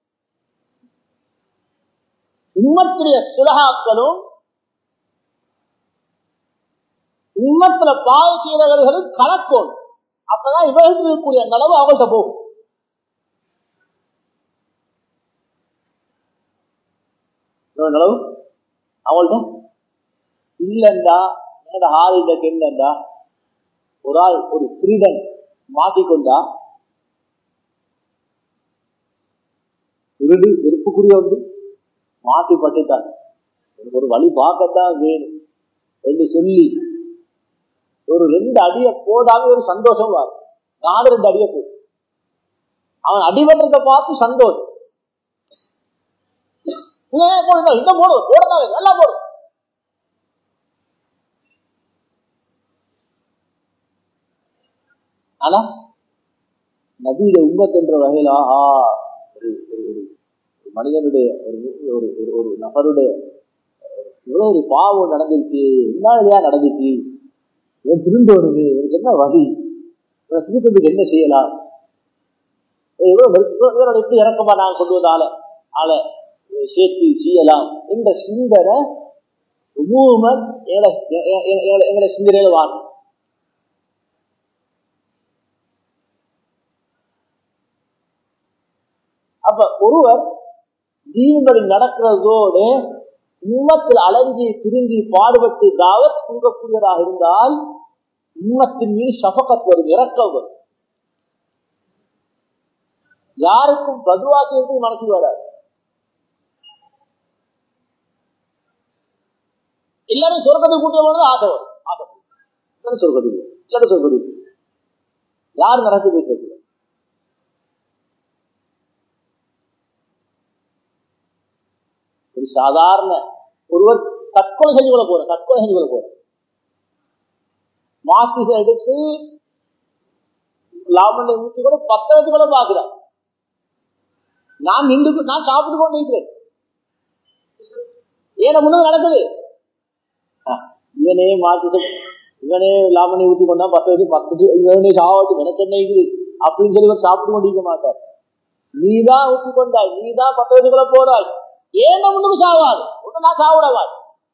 உம்மத்துடைய சுலகாக்களும் உம்மத்துல பாவ செய்தவர்களும் கலக்கோம் அப்பதான் இவர்கள் இருக்கக்கூடிய நிலவு அவங்கள்ட்ட போகும் நிலவு அவங்கள்ட்ட இல்லண்டா என்னோட ஹாலிட கெண்டா ஒரு ஆள் ஒரு திருடன் மாட்டிக்கொண்டா திருடு வெறுப்புக்குரிய வந்து மாட்டி பட்டுட்டான் எனக்கு ஒரு வழி பார்க்கத்தான் வேணும் என்று சொல்லி ஒரு ரெண்டு அடிய போடாம ஒரு சந்தோஷம் வரும் நாலு ரெண்டு அடிய போடும் அவன் அடிபட்டத்தை பார்த்து சந்தோஷம் போடுங்க இன்னும் போடும் போடத்தான் நல்லா போடும் ஆனா நபியில உம்மத் என்ற வகையில் ஆஹா ஒரு மனிதனுடைய ஒரு ஒரு ஒரு நபருடைய இவ்வளவு ஒரு பாவம் நடந்துருச்சு என்ன இல்லையா நடந்துச்சு இவன் திரும்ப வருது இவனுக்கு என்ன வழி இவன் திருப்பத்துக்கு என்ன செய்யலாம் இவரோட எப்படி இறக்கமா நான் கொண்டு வந்த ஆளை ஆளை சேர்த்து செய்யலாம் என்ற சிந்தனை மூமன் எங்களை சிந்தனையில வாங்க அப்ப ஒருவர் தீவுகள் நடக்கிறதோடு உம்மத்தில் அலைஞ்சி திரும்பி பாடுபட்டு தாவத் கொடுக்கக்கூடியவராக இருந்தால் உம்மத்தின் மீது சபகத் வரும் இறக்கம் வரும் யாருக்கும் பதுவா செய்யறதுக்கு மனசு வராது எல்லாரும் சொர்க்கத்தை கூட்டிய ஆசை வரும் ஆசை எல்லாரும் சொர்க்கத்துக்கு எல்லாரும் சொர்க்கத்துக்கு யார் நடத்தி வைக்கிறது ஒரு சாதாரண ஒருவர் தற்கொலை செஞ்சு கொள்ள போற தற்கொலை செஞ்சு கொள்ள போற மாசிசை எடுத்து லாபண்டை ஊற்றி கூட பத்த வச்சு கூட பாக்குறான் நான் நின்று நான் சாப்பிட்டு கொண்டு இருக்கிறேன் ஏன முன்னு நடக்குது இவனே மாத்தி இவனே லாமணி ஊற்றி கொண்டா பத்து வச்சு பத்து இவனே சாவாச்சு எனக்கு என்ன இருக்குது அப்படின்னு சொல்லி இவர் சாப்பிட்டு கொண்டிருக்க மாட்டார் நீதான் ஊற்றி கொண்டாய் நீதான் பத்து வச்சு கூட போறாய் ஏன் ஒண்ணுக்கு சாவாது ஒண்ணு நான் சாவிடவாது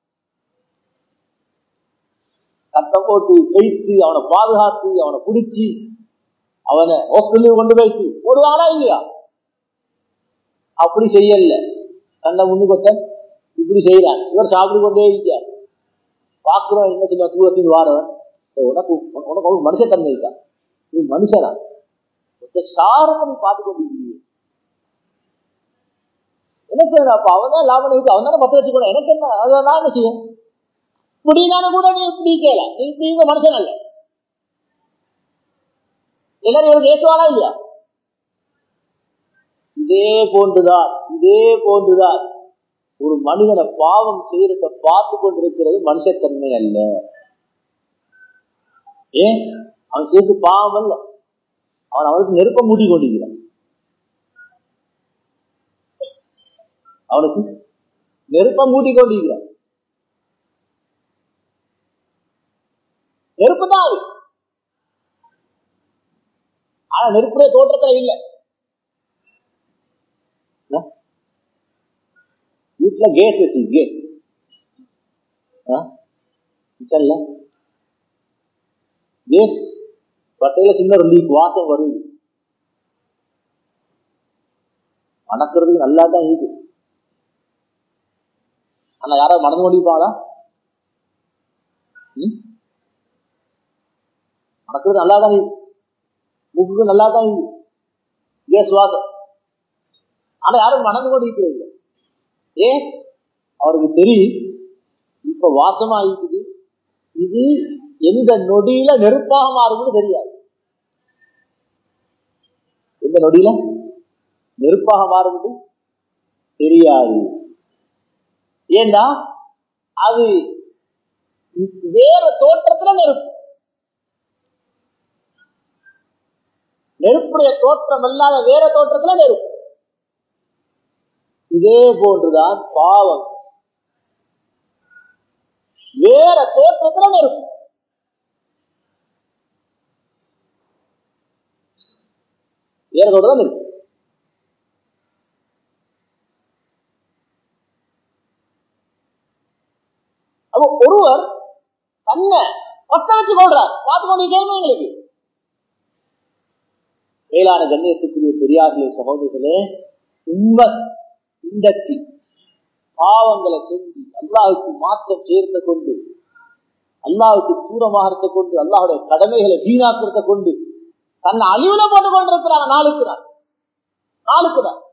கட்டம் போட்டு வைத்து அவனை பாதுகாத்து அவனை பிடிச்சி அவனை ஹாஸ்பிட்டலுக்கு கொண்டு போயிட்டு போடுவாங்களா இல்லையா அப்படி செய்யல கண்ட முன்னுக்கொத்தன் இப்படி செய்யறான் இவர் சாப்பிட்டு கொண்டே இருக்கார் பாக்குறோம் என்ன சின்ன தூரத்தில் வாரவன் உனக்கு உனக்கு அவனுக்கு மனுஷத்தன்மை இருக்கா நீ மனுஷனா சாரத்தை பார்த்து கொண்டிருக்கிறீங்க எனக்கு என்ன அப்ப அவன் தான் லாபம் இருக்கு அவன் தானே பத்த வச்சுக்கணும் எனக்கு என்ன அதை நான் என்ன செய்யும் இப்படினால கூட நீ இப்படி கேள நீ நீங்க மனுஷன் அல்ல எல்லாரும் இவருக்கு ஏற்றுவானா இல்லையா இதே போன்றுதான் இதே போன்றுதான் ஒரு மனிதனை பாவம் செய்யறத பார்த்து கொண்டிருக்கிறது மனுஷத்தன்மை அல்ல ஏன் அவன் செய்து பாவம் அல்ல அவன் அவனுக்கு நெருப்ப மூட்டி கொண்டிருக்கிறான் அவனுக்கு நெருப்ப மூட்டி கொண்டிருக்கிறான் நெருப்பு தான் அது ஆனா நெருப்புடைய தோற்றத்துல இல்லை வீட்டுல கேஸ் வச்சு கேஸ் கிச்சன்ல கேஸ் பட்டையில சின்ன ஒரு லீக் வாசம் வருது மணக்கிறதுக்கு நல்லா தான் இருக்கு ஆனா யாராவது மணந்து கொண்டிருப்பாங்களா மணக்கிறது நல்லா தான் இருக்கு மூக்குக்கு நல்லா தான் இருக்கு கேஸ் வாசம் ஆனா யாரும் மணந்து கொண்டிருக்கிறது ஏன் அவருக்கு தெரியும் இப்ப வாசமா இருக்குது இது எந்த நொடியில நெருப்பாக மாறும்னு தெரியாது எந்த நொடியில நெருப்பாக மாறும் தெரியாது ஏண்டா அது வேற தோற்றத்துல நெருப்பு நெருப்புடைய தோற்றம் இல்லாத வேற தோற்றத்துல நெருப்பு இதே போன்றுதான் பாவம் வேற தோற்றத்துல நெருப்பு வேற தோற்றத்துல நெருப்பு அப்ப ஒருவர் தன்னை பத்த வச்சு கொள்றார் பார்த்து கொண்டு கேள்வி எங்களுக்கு மேலான கண்ணியத்துக்குரிய பெரியார்களே சகோதரர்களே உண்மை இண்டத்தி பாவங்களை செஞ்சு அல்லாவுக்கு மாற்றம் சேர்த்து கொண்டு அல்லாவுக்கு தூரமாக இருக்க கொண்டு அல்லாவுடைய கடமைகளை வீணாக்கிறத கொண்டு தன்னை அழிவுல போட்டு கொண்டிருக்கிறாங்க நாளுக்கு நாள் நாளுக்கு நாள்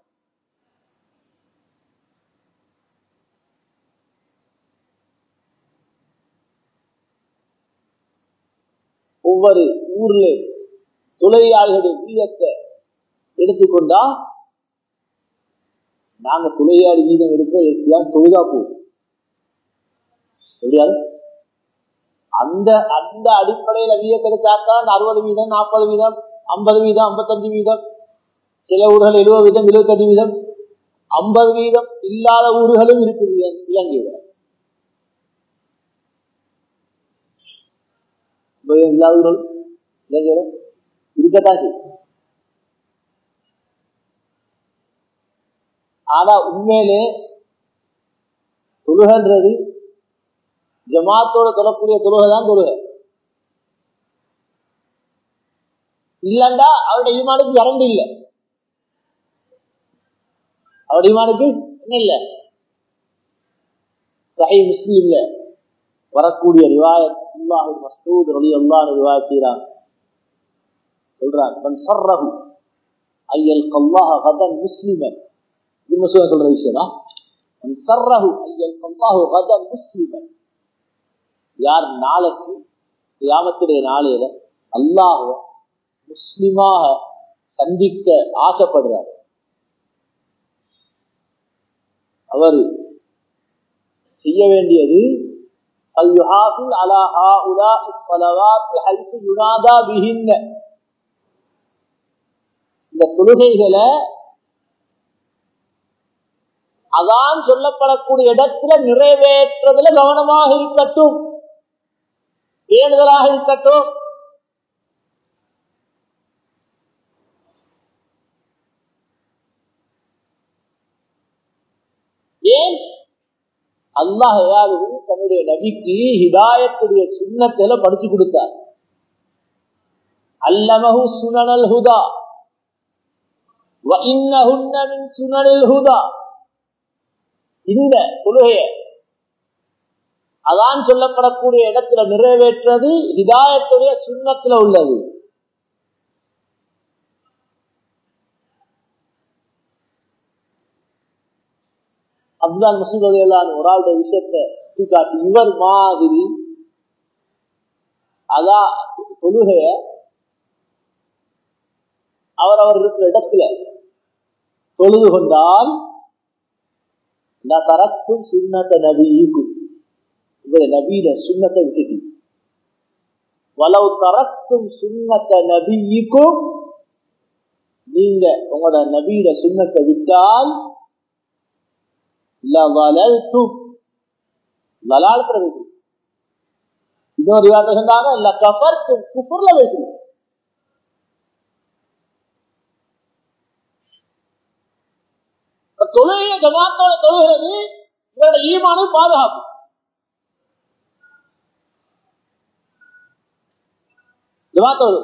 ஒவ்வொரு ஊர்ல தொழிலாளிகளுடைய வீதத்தை எடுத்துக்கொண்டா நாங்க தொழிலாளி வீதம் எடுக்க எப்படியாவது தொழுதா போகும் எப்படியாது அந்த அந்த அடிப்படையில வீதத்தை எடுத்தாத்தான் அறுபது வீதம் நாற்பது வீதம் ஐம்பது வீதம் ஐம்பத்தஞ்சு வீதம் சில ஊர்கள் எழுபது வீதம் எழுபத்தஞ்சு வீதம் ஐம்பது வீதம் இல்லாத ஊர்களும் இருக்குது இலங்கையில இல்லாத ஊர்கள் இலங்கையில இருக்கத்தான் செய்யும் ஆனா உண்மையிலே தொழுகன்றது ஜமாத்தோட தொழக்கூடிய தொழுகை தான் தொழுகை இல்லண்டா அவருடைய ஈமானுக்கு இறந்து இல்லை அவருடைய ஈமானுக்கு என்ன இல்லை சஹி முஸ்லீம்ல வரக்கூடிய ரிவாயத் அல்லாஹு மஸ்தூத் ரலி அல்லாஹ் ரிவாயத் செய்யறாங்க சொல்றாங்க மன் சர்ரஹு ஐயல் கல்லாஹ கதன் முஸ்லிமன் இது முஸ்லிம் சொல்ற விஷயம் தான் மன் சர்ரஹு ஐயல் கல்லாஹு கதன் முஸ்லிமன் யார் நாளைக்கு கியாமத்துடைய நாளையில அல்லாஹ் முஸ்லிமாக சந்திக்க ஆசைப்படுறார் அவர் செய்ய வேண்டியது இந்த தொழுகைகளை அதான் சொல்லப்படக்கூடிய இடத்துல நிறைவேற்றுறதுல கவனமாக இருக்கட்டும் பேணுதலாக இருக்கட்டும் ஏன் அல்லாஹ் தன்னுடைய நபிக்கு ஹிதாயத்துடைய சுண்ணத்தில படிச்சு கொடுத்தார் அல்லமஹு சுனனல் ஹுதா சுனனில் ஹுதா இந்த தொழுகைய அதான் சொல்லப்படக்கூடிய இடத்துல நிறைவேற்றது ஹிதாயத்துடைய சுண்ணத்துல உள்ளது அப்துல் மசூத் எல்லாம் ஒரு ஆளுடைய விஷயத்தை காட்டி இவர் மாதிரி அதான் தொழுகைய அவர் அவர் இருக்கிற இடத்துல தொழுது கொண்டால் தரத்தும் சுண்ணத்தை நபிக்கும் இவர நபியில சுண்ணத்தை விட்டுட்டு வலவு தரத்தும் சுண்ணத்தை நபிக்கும் நீங்க உங்களோட நபியில சுண்ணத்தை விட்டால் வலாலத்துல வைக்கணும் இன்னொரு வார்த்தை சொன்னாங்க இல்ல கபர்த்து குப்பர்ல வைக்கணும் தொழுகைய ஜமாத்தோட தொழுகிறது இவரோட ஈமானு பாதுகாப்பு ஜமாத்தோடு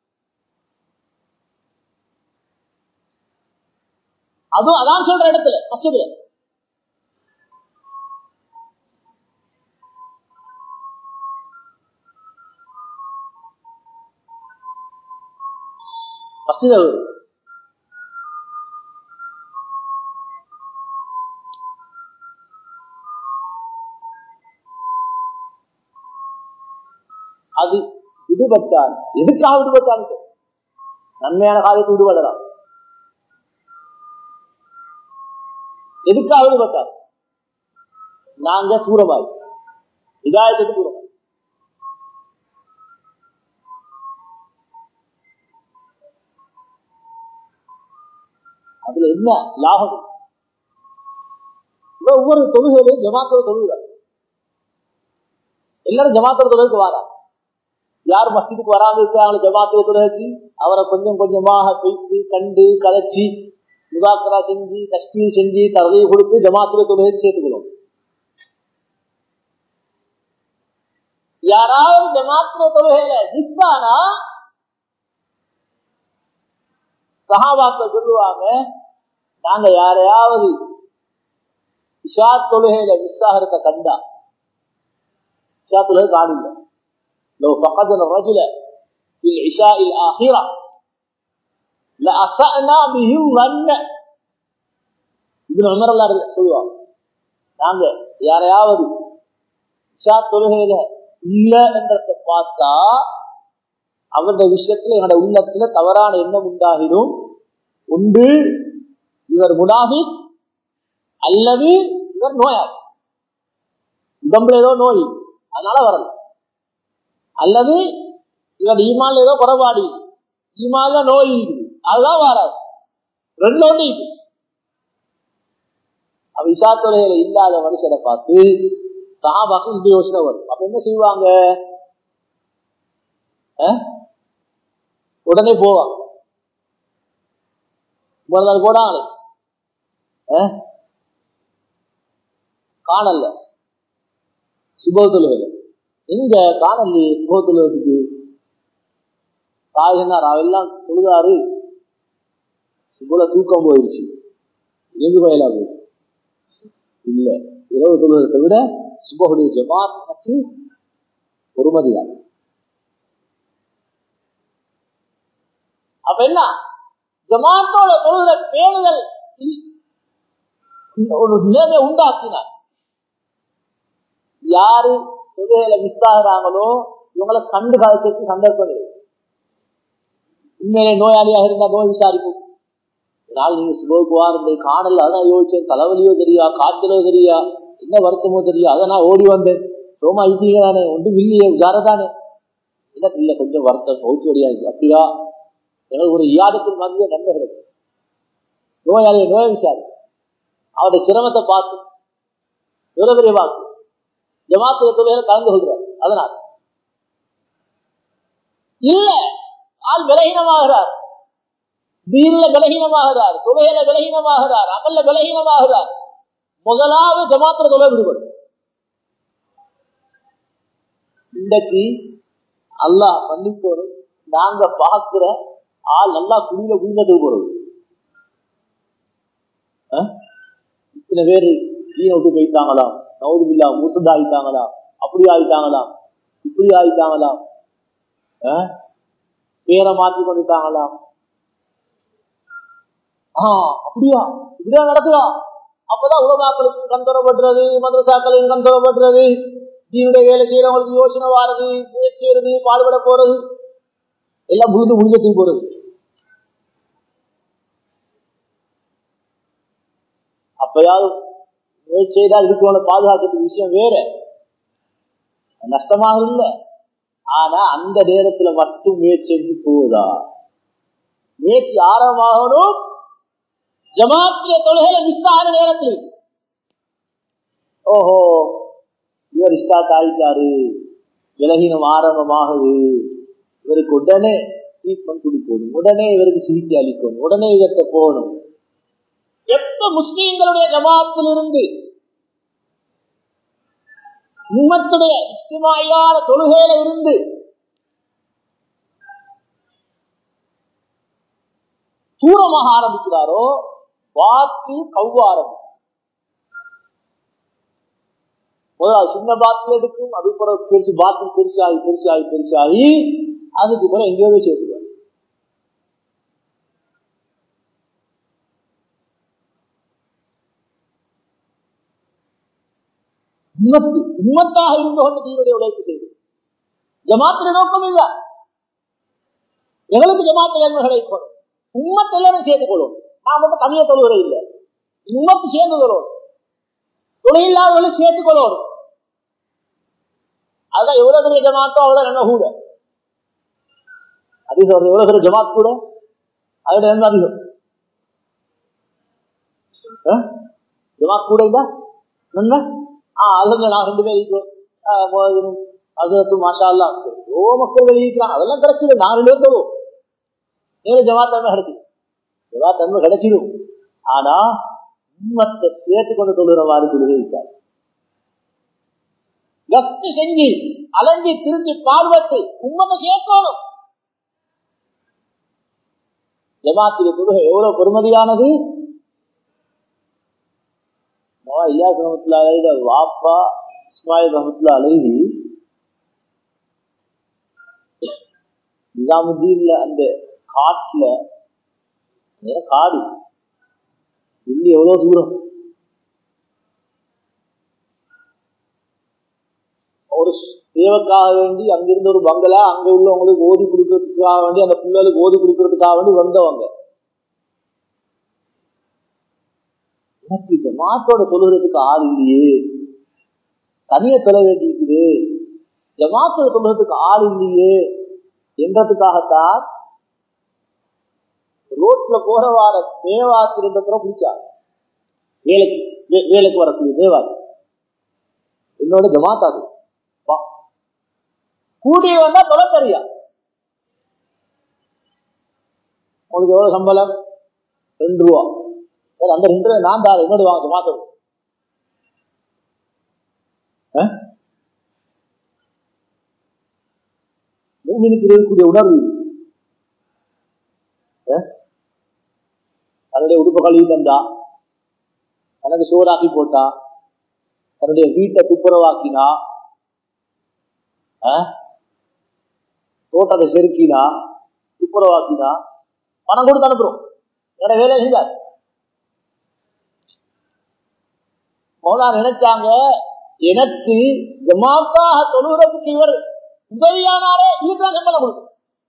அதுவும் அதான் சொல்ற இடத்துல மசூதுல மசூத அது விடுபட்டான் எதுக்காக விடுபட்டான் நன்மையான காலத்துக்கு விடுபடலாம் எதுக்காக விடுபட்டார் நாங்க தூரமாய் இதாயத்துக்கு தூரமாய் அதுல என்ன லாபம் ஒவ்வொரு தொழுகையிலையும் ஜமாத்தோட தொழுகிறார் எல்லாரும் ஜமாத்தோட தொழுகைக்கு வாரா யார் மஸ்ஜிதுக்கு வராம இருக்காங்க ஜமாத்தோட தொழுகைக்கு அவரை கொஞ்சம் கொஞ்சமாக பேசி கண்டு கலைச்சி முதாக்கரா செஞ்சு கஷ்மீர் செஞ்சு தரவை கொடுத்து ஜமாத்துல தொழுகை சேர்த்துக்கணும் யாராவது ஜமாத்துல தொழுகையில ஜிஸ்தானா சகாபாக்கள் சொல்லுவாங்க நாங்க யாரையாவது இஷா தொழுகையில மிஸ் ஆகிறத கண்டா இஷா தொழுகை காணில்ல لو فقدنا الرجل في العشاء الآخرة لأسأنا بهم ظن இப்னு உமர் எல்லாம் சொல்லுவாங்க நாங்க யாரையாவது இஷா தொழுகையில இல்ல என்றத பார்த்தா அவருடைய விஷயத்துல என்னோட உள்ளத்துல தவறான எண்ணம் உண்டாகிடும் உண்டு இவர் முனாஃபி அல்லது இவர் நோயா உடம்புல ஏதோ நோய் அதனால வரல அல்லது இவர் ஈமான்ல ஏதோ குறைபாடு ஈமான்ல நோய் இருக்குது அதுதான் வராது ரெண்டு ஒன்று இது விசாத்துறையில இல்லாத மனுஷனை பார்த்து சகாபாக்கு இந்த யோசனை வரும் அப்ப என்ன செய்வாங்க உடனே போவாங்க ஒரு நாள் போனாங்களே காணல சுபோத்துல எங்க காணலையே சுபோத்துலத்துக்கு தாயனார் அவெல்லாம் தொழுதாரு சுபல தூக்கம் போயிடுச்சு எங்கு வயலா போயிடுச்சு இல்ல இரவு தொழுவதை விட சுபகுடைய ஜமாத்துக்கு பொறுமதிதான் அப்ப என்ன ஜமாத்தோட தொழுகிற பேணுதல் ஒரு நிலைமை உண்டாக்கினார் யாரு தொழுகையில மிஸ் ஆகுறாங்களோ இவங்களை கண்டு காலத்துக்கு சந்தர்ப்பம் கிடையாது உண்மையிலே நோயாளியாக இருந்தா நோய் விசாரிப்போம் நாள் நீங்க சுபோக்கு வாருங்க காணல அதான் யோசிச்சேன் தலைவலியோ தெரியா காய்ச்சலோ தெரியா என்ன வருத்தமோ தெரியா அதை நான் ஓடி வந்தேன் சோமா இருக்கீங்க தானே ஒன்றும் இல்லையே உஜார தானே என்ன இல்ல கொஞ்சம் வருத்தம் நோய்க்கு வழியாது அப்படியா எனக்கு ஒரு இயாதத்தில் வந்து நன்மை கிடைக்கும் நோயாளிய நோய் விசாரி அவருடைய சிரமத்தை பார்த்து எவ்வளவு பெரிய பார்த்து ஜமாத்துல தொழில கலந்து கொள்றார் அதனால் இல்ல ஆள் விலகினமாகிறார் தீன்ல பலகீனமாகிறார் தொழுகையில பலகீனமாகிறார் அமல்ல பலகீனமாகிறார் முதலாவது ஜமாத்துல தொலை விடுபடும் இன்றைக்கு அல்லாஹ் மன்னிப்போரும் நாங்க பார்க்கிற ஆள் நல்லா குடியில குடிந்தது போறது இத்தனை பேரு தீன விட்டு போயிட்டாங்களாம் நவுதுபில்லா மூத்ததா ஆயிட்டாங்களாம் அப்படி ஆயிட்டாங்களாம் இப்படி ஆயிட்டாங்களாம் பேரை மாற்றி கொண்டுட்டாங்களாம் ஆஹ் அப்படியா இப்படியா நடக்குதா அப்பதான் உலமாக்களுக்கு கண் தரப்படுறது மதரசாக்களுக்கு கண் தரப்படுறது தீனுடைய வேலை செய்யறவங்களுக்கு யோசனை வாரது முயற்சி செய்யறது பாடுபட போறது எல்லாம் முழுந்து முழுங்கத்துக்கு போறது அப்பயாவது முயற்சி செய்தால் இருக்கவங்களை பாதுகாக்கிறதுக்கு விஷயம் வேற நஷ்டமாக இல்லை ஆனா அந்த நேரத்துல மட்டும் முயற்சி செஞ்சு போகுதா முயற்சி ஆரம்பமாகணும் ஜமாத்திய தொழுகையில மிஸ் ஆகிற நேரத்தில் ஓஹோ இவர் ஸ்டார்ட் ஆயிட்டாரு விலகினம் ஆரம்பமாகுது இவருக்கு உடனே ட்ரீட்மெண்ட் கொடுக்கணும் உடனே இவருக்கு சிகிச்சை அளிக்கணும் உடனே இதற்கு போகணும் எப்ப முஸ்லீம்களுடைய ஜமாத்திலிருந்து உம்மத்துடைய இஸ்திமாயான தொழுகையில இருந்து தூரமாக ஆரம்பிக்கிறாரோ வாக்கு கவ்வாரம் முதலாவது சின்ன பாத்தில் எடுக்கும் அது பிறகு பெருசு பாத்து பெருசாகி பெருசாகி பெருசாகி அதுக்கு பிறகு எங்கேயோ போய் சேர்த்துவார் உம்மத்து உம்மத்தாக இருந்து கொண்டு தீனுடைய உழைப்பு செய்து ஜமாத்திர நோக்கம் இல்ல எங்களுக்கு ஜமாத்தில் எல்மைகளை போடும் உம்மத்து எல்லாரும் சேர்த்து கொள்ளும் நான் மட்டும் தனியாக தொழுகிற இல்லை உம்மத்து சேர்ந்து கொள்ளும் தொழிலாளர்களும் சேர்த்து கொள்ளும் அதான் எவ்வளவு பெரிய ஜமாத்தோ அவ்வளவு என்ன கூட அதிகம் வருது எவ்வளவு பெரிய ஜமாத் கூட அதோட என்ன அதிகம் ஜமாத் கூட இல்ல நன்மை ஆஹ் அதுங்க நான் ரெண்டு பேர் இருக்கிறோம் அது மாஷா அல்லா ஓ மக்கள் வெளியிருக்கிறான் அதெல்லாம் கிடைச்சிடும் நான் ரெண்டு பேர் தருவோம் நேரம் ஜமாத் தன்மை கிடைச்சிடும் ஜமாத் தன்மை கிடைச்சிடும் ஆனா உண்மத்தை சேர்த்து கொண்டு சொல்லுறவாறு சொல்லுகை இருக்காது கஸ்து செஞ்சு அலைஞ்சி திரும்பி பார்வத்து உண்மத்தை சேர்க்கணும் ஜமாத்தில தொழுகை எவ்வளவு பெருமதியானது இல்லாஸ் ரஹமத்துல்லா அலைஹி வாப்பா இஸ்மாயில் ரஹமத்துல்லா அலைஹி நிசாமுத்தீன்ல அந்த காட்டுல காடு டெல்லி எவ்வளவு தூரம் ஒரு தேவைக்காக வேண்டி அங்கிருந்த ஒரு பங்களா அங்க உள்ளவங்களுக்கு ஓதி கொடுக்கறதுக்காக வேண்டி அந்த பிள்ளைகளுக்கு ஓதி கொடுக்கறதுக்காக வேண்டி வந்தவங்க எனக்கு ஜமாத்தோட தொழுகிறதுக்கு ஆள் இல்லையே தனிய தொலை வேண்டியிருக்குது ஜமாத்தோட தொழுகிறதுக்கு ஆள் இல்லையே என்றதுக்காகத்தான் ரோட்ல போற வார தேவாத்திர பிடிச்சா வேலைக்கு வேலைக்கு வரக்கூடிய தேவாதி என்னோட ஜமாத்தாது வா கூடிய வந்தா தொலை தெரியா உங்களுக்கு எவ்வளவு சம்பளம் ரெண்டு ரூபா அந்த ரெண்டு ரூபாய் நான் தான் என்னோட வாங்க ஜமாத்தோடு மூமினுக்கு இருக்கக்கூடிய உணர்வு தன்னுடைய உடுப்பு கழுவி தந்தா தனக்கு சோறாக்கி போட்டா தன்னுடைய வீட்டை துப்புரவாக்கினா தோட்டத்தை செருக்கினா துப்புரவாக்கினா பணம் கொடுத்து அனுப்புறோம் என்னோட வேலை செஞ்சார் மௌலா நினைச்சாங்க எனக்கு ஜமாத்தாக தொழுகிறதுக்கு இவர் உதவியானாலே இதுதான் சம்பளம் கொடுக்கும்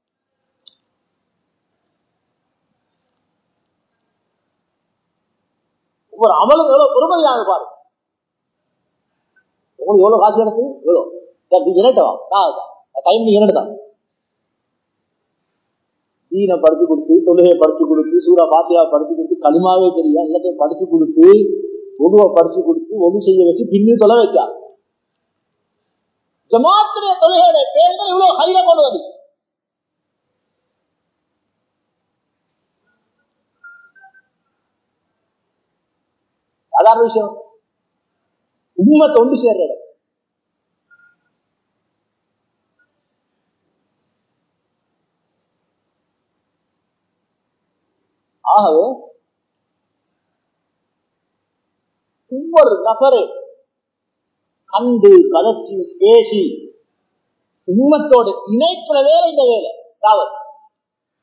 ஒவ்வொரு அமலும் எவ்வளவு பொறுமதியானது பாரு உங்களுக்கு எவ்வளவு காசு கிடைச்சு எவ்வளவு இணைட்டவா டைம் நீ இணைட்டுதான் தீனை படிச்சு கொடுத்து தொழுகையை படிச்சு கொடுத்து சூறா பாத்தியா படிச்சு கொடுத்து களிமாவே தெரியும் எல்லாத்தையும் படிச்சு கொடுத்து ஒதுவை படிச்சு கொடுத்து ஒது செய்ய வச்சு பின்னி தொலை வைக்கா ஜமாத்துடைய தொழுகையுடைய பேர்கள் இவ்வளவு கையில கொண்டு வந்து சாதாரண விஷயம் உண்மை தொண்டு சேர்ற இடம் ஆகவே ஒவ்வொரு நபரை கண்டு கலச்சி பேசி உண்மத்தோடு இணைக்கிற வேலை இந்த வேலை தாவல்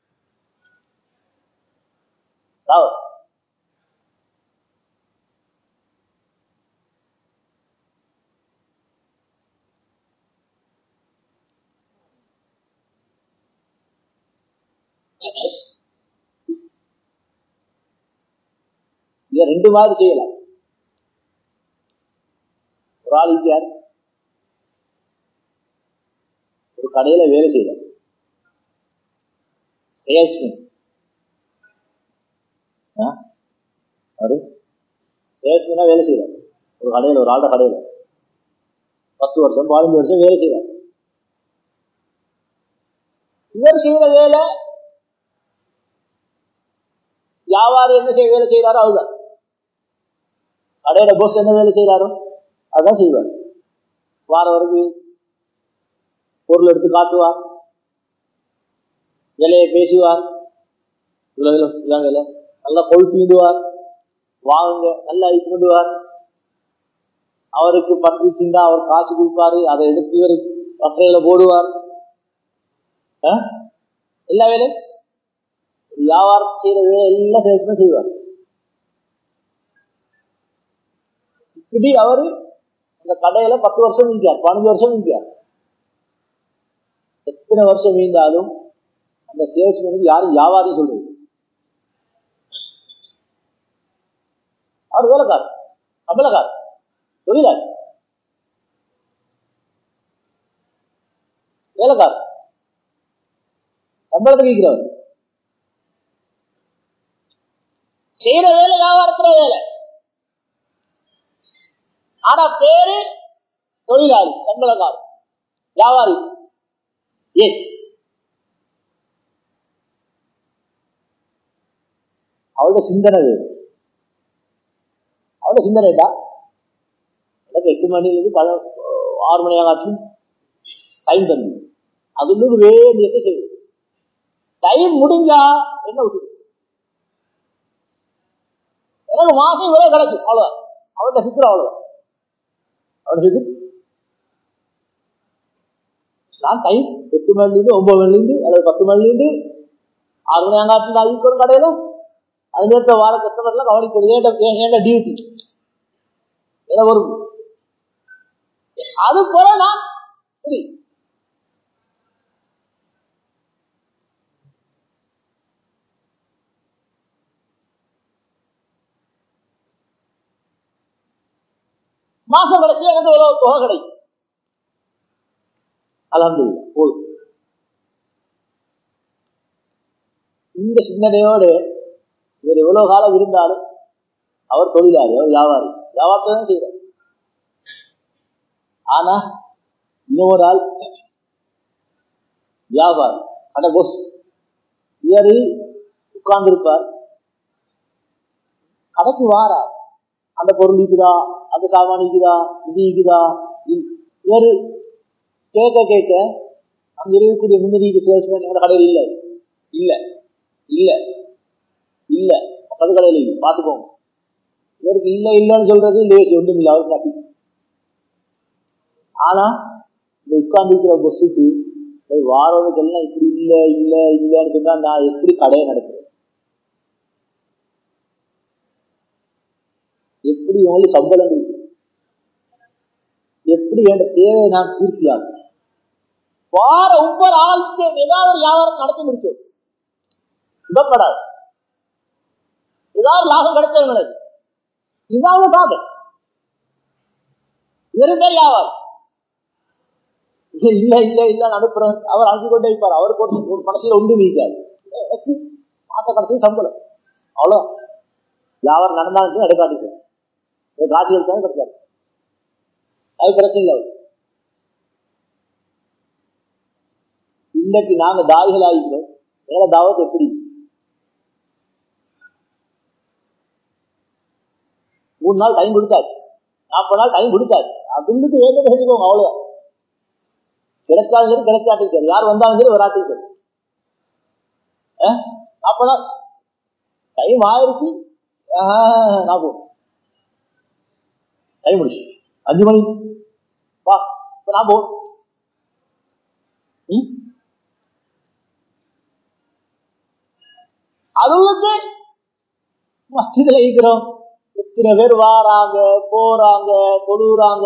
தாவல் ரெண்டு மாதிரி செய்யலாம் ஒரு ஆள் இருக்கார் ஒரு கடையில வேலை செய்யறார் சேல்ஸ்மேன் அவரு சேல்ஸ்மேனா வேலை செய்யறார் ஒரு கடையில ஒரு ஆள்ட கடையில பத்து வருஷம் பதினஞ்சு வருஷம் வேலை செய்யறார் இவர் செய்யற வேலை வியாபாரி என்ன செய்ய வேலை செய்யறாரோ அதுதான் கடையில போஸ் என்ன வேலை செய்யறாரோ அதான் செய்வார் வாரவருக்கு பொருள் எடுத்து காட்டுவார் விலையை பேசுவார் இவ்வளவு விலை, இதான் விலை நல்லா கொழுத்திடுவார் வாங்குங்க நல்லா இது பண்ணுவார் அவருக்கு பத்து சிந்தா அவர் காசு கொடுப்பாரு அதை எடுத்து இவர் பற்றையில போடுவார் ஆ? எல்லா வேலையும் வியாபாரம் செய்யற வேலை எல்லாம் சேர்த்து செய்வார் இப்படி அவரு அந்த கடையில பத்து வருஷம் நிற்கார் பதினஞ்சு வருஷம் நிற்கார் எத்தனை வருஷம் மீந்தாலும் அந்த சேல்ஸ்மேனுக்கு யாரும் வியாபாரி சொல்றது அவர் வேலைக்கார் சம்பளக்கார் தொழிலாளர் வேலைக்கார் சம்பளத்தை கேட்கிறவர் செய்யற வேலை வியாபாரத்துல வேலை ஆனா பேரு தொழிலாளி சம்பளக்கார் வியாபாரி ஏன் அவளோட சிந்தனை வேறு அவளோட சிந்தனை தான் எனக்கு எட்டு மணிலிருந்து பல ஆறு மணி ஆகாச்சும் டைம் தந்து அதுல வேண்டியதை செய்யும் டைம் முடிஞ்சா என்ன விட்டு எனக்கு மாசம் இவ்வளவு கிடைக்கும் அவ்வளவுதான் அவன்கிட்ட சித்திரம் அவ்வளவுதான் அவன் சித்திரம் நான் டைம் எட்டு மணிலிருந்து ஒன்பது மணிலிருந்து அல்லது பத்து மணிலிருந்து ஆறு மணி ஆகாச்சும் அதுக்கு ஒரு கடையில அது நேரத்தை வார கஸ்டமர்லாம் கவனிக்கிறது ஏன் ஏன் டியூட்டி ஏன்னா ஒரு அது போல நான் சரி மாசம் கடைசி எனக்கு ஒரு தொகை கிடைக்கும் அலமதுல்லா போதும் இந்த சிந்தனையோடு இவர் எவ்வளவு காலம் இருந்தாலும் அவர் தொழிலாளி அவர் வியாபாரி வியாபாரத்தை தான் செய்யறார் ஆனா இன்னொரு ஆள் வியாபாரி அட போஸ் இவர் உட்கார்ந்திருப்பார் கடைக்கு வாரா அந்த பொருள் இருக்குதா அந்த சாமான் இருக்குதா இது இருக்குதா இவர் கேட்க கேட்க அங்க இருக்கக்கூடிய முன்னறிவு சேல்ஸ்மேன் எங்க கடையில் இல்லை இல்ல இல்ல இல்ல பக்கத்து கடையில் இல்லை பார்த்துக்கோங்க இவருக்கு இல்ல இல்லைன்னு சொல்றது லேஸ் ஒன்றும் இல்லை அவருக்கு அப்படி ஆனா இந்த உட்கார்ந்துருக்கிற பஸ்ஸுக்கு வாரவனுக்கெல்லாம் இப்படி இல்ல இல்ல இல்லன்னு சொன்னா நான் எப்படி கடையை நடத்துறேன் எப்படி உங்களுக்கு சம்பளம் இருக்கு எப்படி என் தேவையை நான் பூர்த்தியாகும் வார ஒவ்வொரு ஆளுக்கு ஏதாவது ஒரு வியாபாரம் நடத்தி முடிச்சோம் விடப்படாது ஏதாவது லாபம் கிடைச்சவங்களுக்கு இதான் டார்கெட் இவருமே வியாபாரம் இல்ல இல்ல இல்ல அனுப்புறேன் அவர் அனுப்பி கொண்டே இருப்பார் அவருக்கு ஒரு ஒரு பணத்துல உண்டு மீக்காது மாச கடைசி சம்பளம் அவ்வளோ வியாபாரம் நடந்தாலும் எடுக்காது காட்சி எடுத்தாலும் கிடைக்காது அது பிரச்சனை இல்லை இன்னைக்கு நாங்க தாய்கள் ஆகிக்கிறோம் வேற தாவத் எப்படி மூணு நாள் டைம் கொடுத்தாச்சு நாற்பது நாள் டைம் கொடுத்தாச்சு அதுக்கு வேண்டியதை செஞ்சுக்கோங்க அவ்வளவுதான் கிடைச்சாலும் சரி கிடைச்சாட்டும் சரி யார் வந்தாலும் சரி வராட்டும் சரி நாற்பது நாள் டைம் ஆயிடுச்சு நான் போ டைம் முடிச்சு அஞ்சு மணி வா இப்ப நான் போ அதுக்கு மஸ்தில இருக்கிறோம் எத்தனை பேர் வாராங்க போறாங்க தொழுறாங்க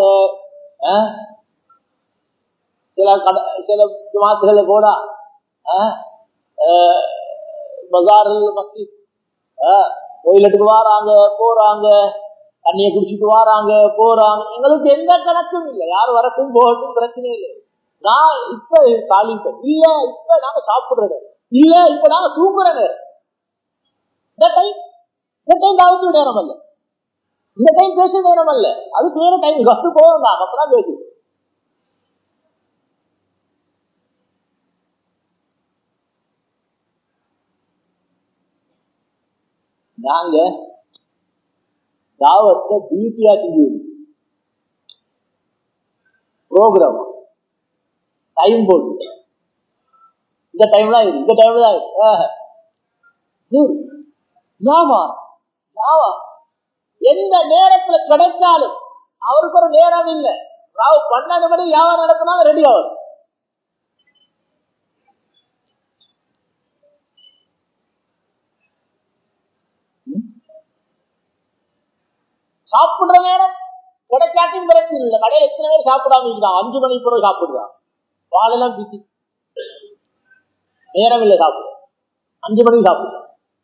சில கட சில மாத்துகளை கூட பஜாரில் மஸ்ஜித் டொய்லெட்டுக்கு வாராங்க போறாங்க தண்ணியை குடிச்சிட்டு வாராங்க போறாங்க எங்களுக்கு எந்த கணக்கும் இல்லை யார் வரட்டும் போகட்டும் பிரச்சனை இல்லை நான் இப்ப காலிங்க இல்ல இப்ப நாங்க சாப்பிடுறது இல்ல இப்ப நாங்க தூங்குற நேரம் இந்த டைம் இந்த டைம் தாவத்து நேரம் அல்ல இந்த டைம் பேச நேரம் அல்ல அதுக்கு வேற டைம் கஷ்டு போகணும் நான் அப்பதான் பேசு நாங்க தாவத்தை டியூட்டியா செஞ்சு ப்ரோக்ராம் டைம் போட்டு இந்த டைம்ல இது இந்த டைம்ல எந்த நேரத்துல கிடைச்சாலும் அவருக்கு ஒரு நேரம் இல்லை ராவு பன்னெண்டு மணி வியாபாரம் நடத்தினாலும் ரெடி ஆகும் சாப்பிடுற நேரம் கிடைக்காட்டியும் பிரச்சனை இல்லை கடையில் எத்தனை பேர் சாப்பிடாம இருந்தான் அஞ்சு மணிக்கு பிறகு சாப்பிடுறான் பாலெல்லாம் பிசி நேரம் இல்லை சாப்பிடு அஞ்சு மணிக்கு சாப்பிடு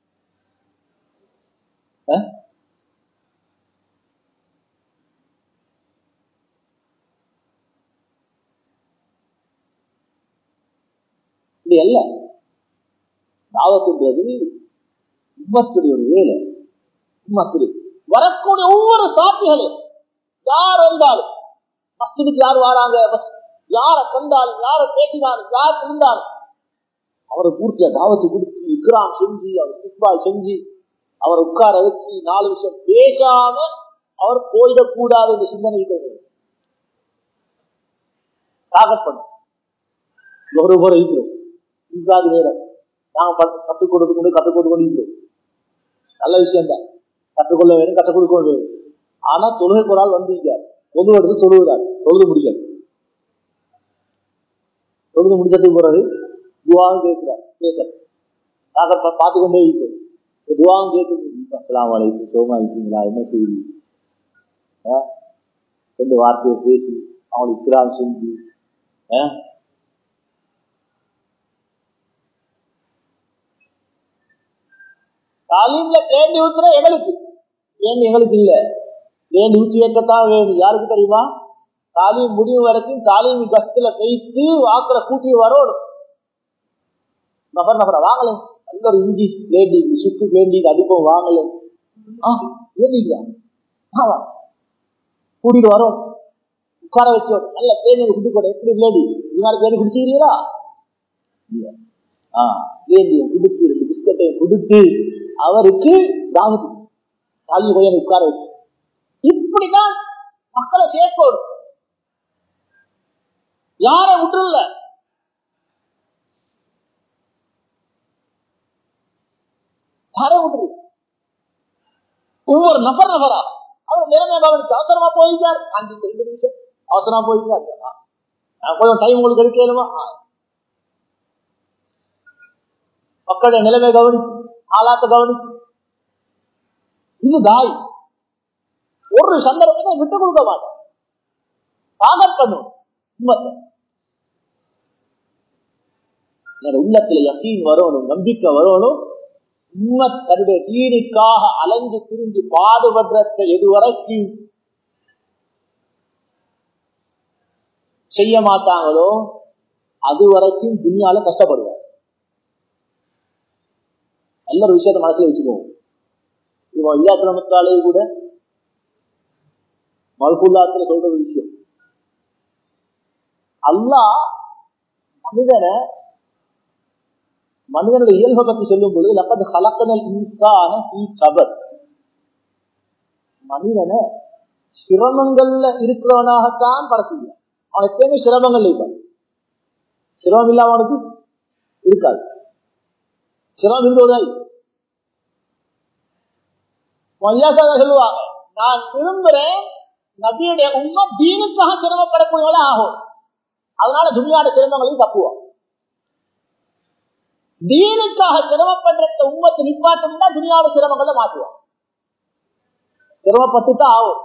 இப்படி அல்ல தாவத்துன்றது உம்மத்துடைய ஒரு வேலை உம்மத்துடைய வரக்கூடிய ஒவ்வொரு சாட்சிகளும் யார் வந்தாலும் மஸ்திக்கு யார் வராங்க யார கண்டாலும் யார பேசினாலும் யார் இருந்தாலும் அவரை பூர்த்தியா தாவத்து கொடுத்து இக்ராம் செஞ்சு அவர் சிக்பால் செஞ்சு அவரை உட்கார வச்சு நாலு விஷயம் பேசாம அவர் போயிடக்கூடாது என்ற சிந்தனை டார்கெட் பண்ணும் ஒரு முறை இருக்கிறோம் இல்லாத நேரம் நாங்க கற்றுக் கொடுத்து கொண்டு கற்றுக் கொடுத்து கொண்டு இருக்கிறோம் நல்ல விஷயம் தான் கற்றுக்கொள்ள வேண்டும் கற்றுக் கொடுக்க வேண்டும் ஆனா தொழுகை ஒரு ஆள் வந்திருக்கார் பொது எடுத்து தொழுகிறார் தொழுது முடிக்காது தொழுது முடிச்சதுக்கு பிறகு துவாவும் கேட்கிறார் கேட்கறது நாங்கள் பார்த்து கொண்டே இருக்கோம் துவாவும் கேட்குது அஸ்லாம் வலைக்கும் சோமா இருக்கீங்களா என்ன செய்யுங்க ரெண்டு வார்த்தையை பேசி அவங்களுக்கு கிராம் செஞ்சு தாலீம்ல தேண்டி ஊத்துற எங்களுக்கு ஏன் எங்களுக்கு இல்ல வேண்டி ஊற்றி வைக்கத்தான் வேணும் யாருக்கு தெரியுமா தாலீம் முடிவு வரைக்கும் தாலீம் கஸ்துல வைத்து வாக்குல கூட்டி வரணும் நபர் நபரை வாங்கல நல்ல ஒரு இஞ்சி பிளேண்டி சுக்கு பிளேண்டி அடிப்போம் வாங்கல ஏண்டிங்களா ஆமா கூட்டிட்டு வரோம் உட்கார வச்சோம் நல்ல தேனி குட்டி போட எப்படி பிளேடி இது மாதிரி தேனி குடிச்சுக்கிறீங்களா ஆஹ் தேனியை குடுத்து ரெண்டு பிஸ்கட்டையும் கொடுத்து அவருக்கு தாவத்து தாலி பையன் உட்கார வச்சு இப்படிதான் மக்களை சேர்க்கணும் யார விட்டுல யார விட்டுரு ஒவ்வொரு நபர் நபரா அவர் நிலைமை கவனிச்சு அவசரமா போயிருக்கார் அஞ்சு ரெண்டு நிமிஷம் அவசரமா போயிருக்கார் கொஞ்சம் டைம் உங்களுக்கு எடுக்கலுமா மக்களுடைய நிலைமை கவனிச்சு ஆளாத்த கவனிச்சு இது தாய் ஒரு சந்தர்ப்பத்தை விட்டு கொடுக்க மாட்டோம் டார்கெட் பண்ணும் உண்மத்தை உள்ளத்துல யக்கீன் வரணும் நம்பிக்கை வரணும் உண்மை தன்னுடைய தீனுக்காக அலைஞ்சு திரிஞ்சு பாடுபடுறத எதுவரைக்கும் செய்ய மாட்டாங்களோ அது வரைக்கும் துணியால கஷ்டப்படுவார் நல்ல ஒரு விஷயத்த மனசுல வச்சுக்கோங்க இவன் இல்லாத்திரமத்தாலே கூட மல்புல்லாத்துல சொல்ற ஒரு விஷயம் அல்லா மனிதனை மனிதனுடைய இயல்பை பற்றி சொல்லும் பொழுது லப்பது கலக்கனல் இன்சான கபர் மனிதனை சிரமங்கள்ல இருக்கிறவனாகத்தான் படைச்சிருக்கான் அவன் எப்பயுமே சிரமங்கள் இருப்பான் சிரமம் இல்லாம அவனுக்கு இருக்காது சிரமம் இருந்தோடாய் மொழியாக்காக சொல்லுவாங்க நான் விரும்புறேன் நபியுடைய உண்மை தீனுக்காக சிரமப்படக்கூடியவள ஆகும் அதனால துணியாட சிரமங்களையும் தப்புவான் தீனுக்காக சிரமப்படுற உண்மத்தை நிப்பாட்டம்னா துணியாட சிரமங்களை மாற்றுவான் சிரமப்பட்டு தான் ஆகும்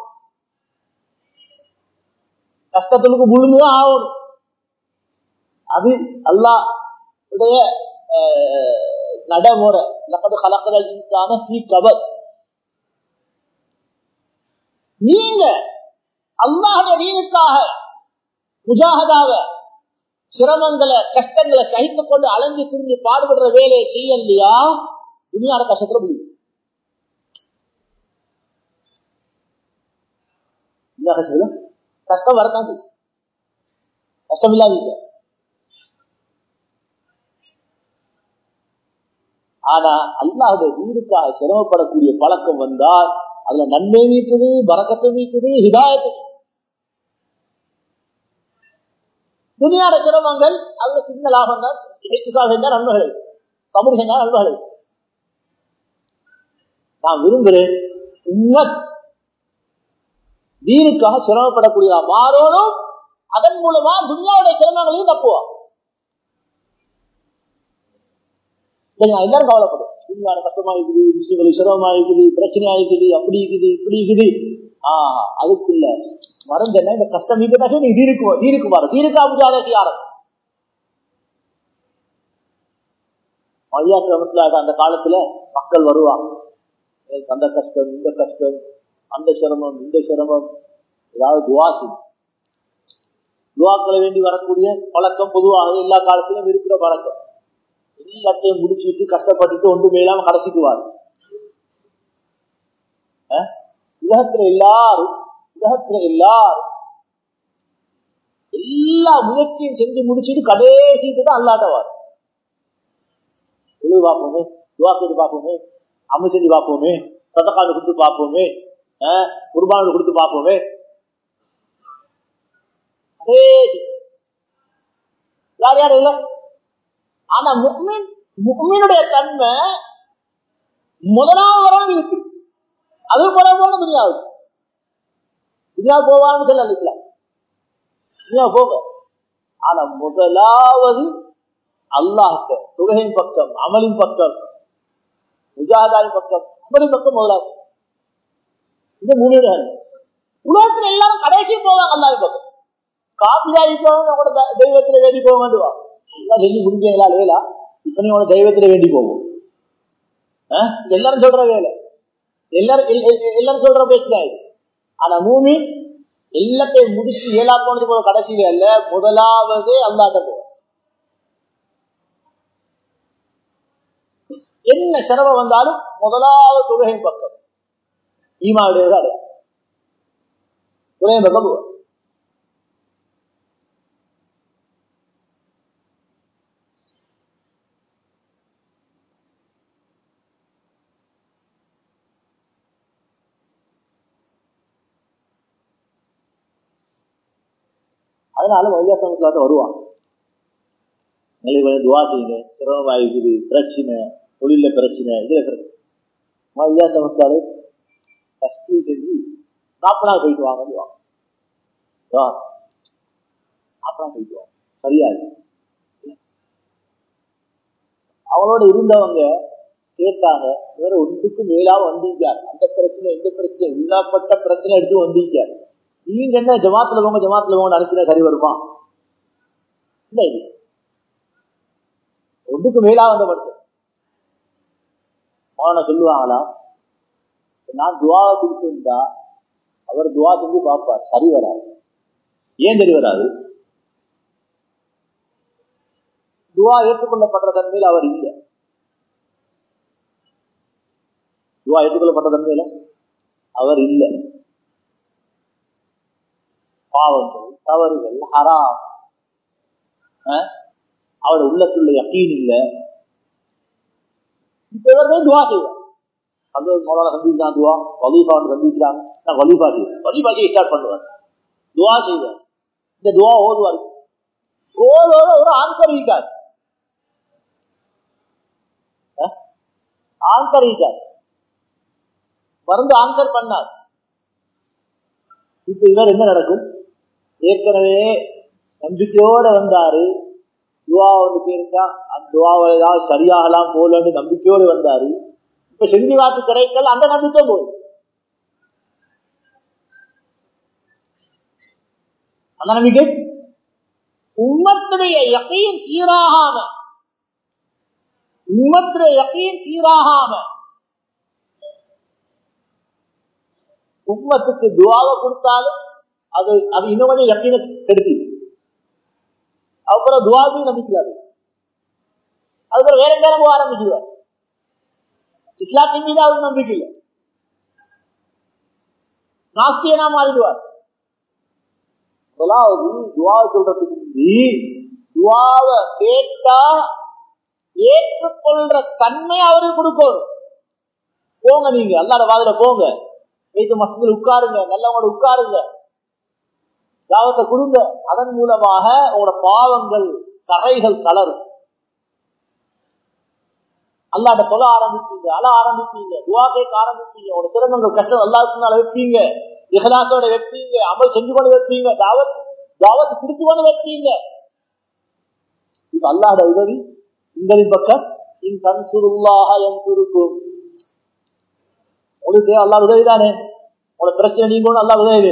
கஷ்டத்துக்கு முழுந்துதான் ஆகணும் அது அல்லா உடைய நடைமுறை லக்கது கலக்கடல் இன்சான ஃபீ கபர் நீங்க அல்லாஹுடைய நீனுக்காக முஜாகதாக சிரமங்களை கஷ்டங்களை சகித்துக் கொண்டு அலைஞ்சு திரிஞ்சு பாடுபடுற வேலையை செய்யலையா துணியாட கஷ்டத்துல முடியும் கஷ்டம் வரதான் செய்யும். கஷ்டம் இல்லாதீங்க ஆனா அல்லாஹுடைய வீடுக்காக சிரமப்படக்கூடிய பழக்கம் வந்தால் அதுல நன்மை மீட்டுது பறக்கத்தை மீட்டுது ஹிதாயத்தை துணியாட சிரமங்கள் அதுல சின்ன லாபம் தான் செஞ்சா நன்மைகள் தமிழ் செஞ்சா நன்மைகள் நான் விரும்புகிறேன் உம்மத் தீனுக்காக சிரமப்படக்கூடிய மாறோனும் அதன் மூலமா துனியாவுடைய சிரமங்களையும் தப்புவான் நான் எல்லாரும் கவலைப்படும் துணியாட கஷ்டமா இருக்குது விஷயங்கள் சிரமமா இருக்குது பிரச்சனையா இருக்குது அப்படி இருக்குது இப்படி இருக்குது ஆஹ் அதுக்குள்ள மறந்து என்ன இந்த கஷ்டம் நீக்கிட்டாச்சு நீ தீருக்கு தீருக்கு மாறும் தீருக்கா முடியாத யாரும் ஐயா கிரமத்துல அந்த காலத்துல மக்கள் வருவாங்க எனக்கு அந்த கஷ்டம் இந்த கஷ்டம் அந்த சிரமம் இந்த சிரமம் ஏதாவது துவா செய்யும் துவாக்களை வேண்டி வரக்கூடிய பழக்கம் பொதுவாக எல்லா காலத்திலும் இருக்கிற பழக்கம் எல்லாத்தையும் முடிச்சுட்டு கஷ்டப்பட்டுட்டு ஒன்றுமே இல்லாம கடைசிக்குவார் உலகத்துல எல்லாரும் உலகத்துல எல்லாரும் எல்லா முயற்சியும் செஞ்சு முடிச்சுட்டு கடைசிட்டு தான் அல்லாட்டவார் தொழு பார்ப்போமே துவா கேட்டு பார்ப்போமே அமல் செஞ்சு பார்ப்போமே சதக்காடு கொடுத்து பார்ப்போமே குர்பானு கொடுத்து பார்ப்போமே யார் யார் இல்ல ஆனா முக்மின் முக்மீனுடைய தன்மை முதலாவது வராம இருக்கு அது போல போன துணியாவது துணியா போவான்னு சொல்ல அழிக்கலாம் துணியா போக ஆனா முதலாவது அல்லாஹ்ட தொழுகையின் பக்கம் அமலின் பக்கம் முஜாதாரின் பக்கம் அமலின் பக்கம் முதலாவது இந்த மூணு உலகத்துல எல்லாரும் கடைசி போவாங்க அல்லாஹ் பக்கம் காப்பியாகி போவாங்க உங்களோட தெய்வத்துல வேண்டி போக வேண்டுவா எல்லாம் செஞ்சு முடிஞ்சீங்களா வேலா இப்ப நீ உங்களோட தெய்வத்துல வேண்டி போவோம் எல்லாரும் சொல்ற வேலை எல்லாரும் எல்லாரும் சொல்ற பேசுதான் இது ஆனா மூமி எல்லாத்தையும் முடிச்சு ஏழா போனது போல கடைசியில அல்ல முதலாவது அல்லாத போவோம் என்ன சிரமம் வந்தாலும் முதலாவது தொழுகை பக்கம் ஈமாவுடைய அடையா தொழுகை பக்கம் போவோம் அதனால வையாசமத்துல வருவான் எங்களுக்கு கொஞ்சம் துவா செய்யுங்க சிரமமாயிருக்குது பிரச்சனை தொழில பிரச்சனை இதுல பிரச்சனை வையாசமத்தாரு கஷ்டி செஞ்சு நாற்பது போயிட்டு வாங்க நாற்பது போயிட்டு வாங்க சரியா அவளோட இருந்தவங்க கேட்டாங்க வேற ஒன்றுக்கு மேலா வந்திருக்கார் அந்த பிரச்சனை எந்த பிரச்சனை உள்ளப்பட்ட பிரச்சனை எடுத்து வந்திருக்கார் நீங்க என்ன ஜமாத்துல போங்க ஜமாத்துல போங்க அனுப்பின சரி வருமா இல்ல இது ஒன்றுக்கு மேலா வந்த மனுஷன் அவனை சொல்லுவாங்களா நான் துவாவை கொடுத்திருந்தா அவர் துவா செஞ்சு பார்ப்பார் சரி வராது ஏன் சரி வராது துவா ஏற்றுக்கொள்ளப்படுற தன்மையில் அவர் இல்லை துவா ஏற்றுக்கொள்ளப்பட்ட தன்மையில அவர் இல்லை பாவங்கள் தவறுகள் ஹராம் அவரோட உள்ளத்துள்ள யக்கீன் இல்லை இப்ப இவர்கள் துவா செய்வார் அது மௌலான சந்திக்கிறான் துவா வலீஃபா சந்திக்கிறாங்க நான் வலீஃபா செய்வேன் வலீஃபா செய்ய ஸ்டார்ட் பண்ணுவார் துவா செய்வார் இந்த துவா ஓதுவார் ஓதோட ஒரு ஆன்சர் இருக்காது ஆன்சர் இருக்காது மருந்து ஆன்சர் பண்ணார் இப்ப இவர் என்ன நடக்கும் ஏற்கனவே நம்பிக்கையோட வந்தாரு துவா வந்து கேட்டா அந்த துவாவை ஏதாவது சரியாகலாம் போலன்னு நம்பிக்கையோடு வந்தாரு இப்ப செஞ்சு வாக்கு கிடைக்கல அந்த நம்பிக்கை போகுது அந்த நம்பிக்கை உம்மத்துடைய யக்கையும் சீராகாம உம்மத்துல யக்கீன் சீராகாம உம்மத்துக்கு துவாவை கொடுத்தாலும் அது அது இன்னும் கொஞ்சம் யக்கீனை கெடுத்து அப்புறம் துவாவையும் நம்பிக்கலாது அதுக்கப்புறம் வேற எங்க நம்ம ஆரம்பிச்சுவார் இஸ்லாத்தின் மீது அவருக்கு நம்பிக்கை இல்லை நாஸ்தியனா மாறிடுவார் முதலாவது துவாவை சொல்றதுக்கு முந்தி துவாவை கேட்டா ஏற்றுக்கொள்ற தன்மை அவருக்கு கொடுக்கணும் போங்க நீங்க அல்லாட வாதில போங்க வைத்து மசத்தில் உட்காருங்க நல்லவங்களோட உட்காருங்க தாவத்தை கொடுங்க அதன் மூலமாக உங்களோட பாவங்கள் கரைகள் கலரும் அல்லாட்ட சொல்ல ஆரம்பிச்சீங்க அழ ஆரம்பிச்சீங்க துவா கேட்க ஆரம்பிச்சீங்க உங்களோட திறனங்கள் கஷ்டம் எல்லாத்துனால வைப்பீங்க இகலாசோட வைப்பீங்க அமல் செஞ்சு கொண்டு வைப்பீங்க தாவத் தாவத்து குடிச்சு கொண்டு வைப்பீங்க இப்ப அல்லாட உதவி உங்களின் பக்கம் இன் தன்சுருல்லாக என் சுருக்கும் உங்களுக்கு அல்லா உதவி தானே உங்களோட பிரச்சனை நீங்க நல்லா உதவி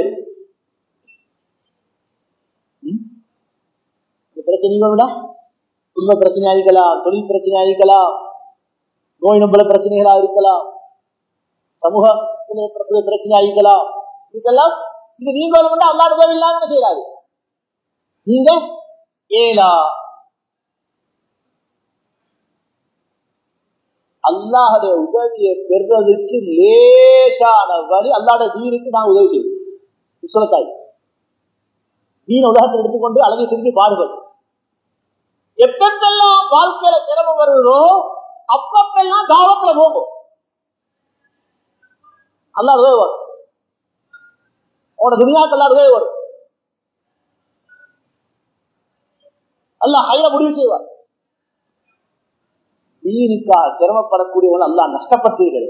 பிரச்சனை நீங்க குடும்ப பிரச்சனையா இருக்கலாம் தொழில் பிரச்சனையா இருக்கலாம் நோய் நம்பள பிரச்சனைகளா இருக்கலாம் சமூகத்திலே பிரச்சனையா இருக்கலாம் இதுக்கெல்லாம் இது நீங்க அல்லாட உதவி இல்லாம செய்யறாரு நீங்க ஏலா அல்லாஹுடைய உதவியை பெறுறதுக்கு லேசான வழி அல்லாட தீனுக்கு நான் உதவி செய்வேன் சொல்லத்தாய் தீன உலகத்தில் எடுத்துக்கொண்டு அழகை செஞ்சு பாடுபடும் எப்பெல்லாம் வாழ்க்கையில சிரமம் வருதோ அப்பப்பெல்லாம் தாவத்துல போகும் அல்லா உதவி வரும் உனோட துணியாக்கு எல்லா உதவி வரும் அல்ல ஹைல முடிவு செய்வார் தீனுக்கா சிரமப்படக்கூடியவன் அல்லா நஷ்டப்பட்டீர்கள்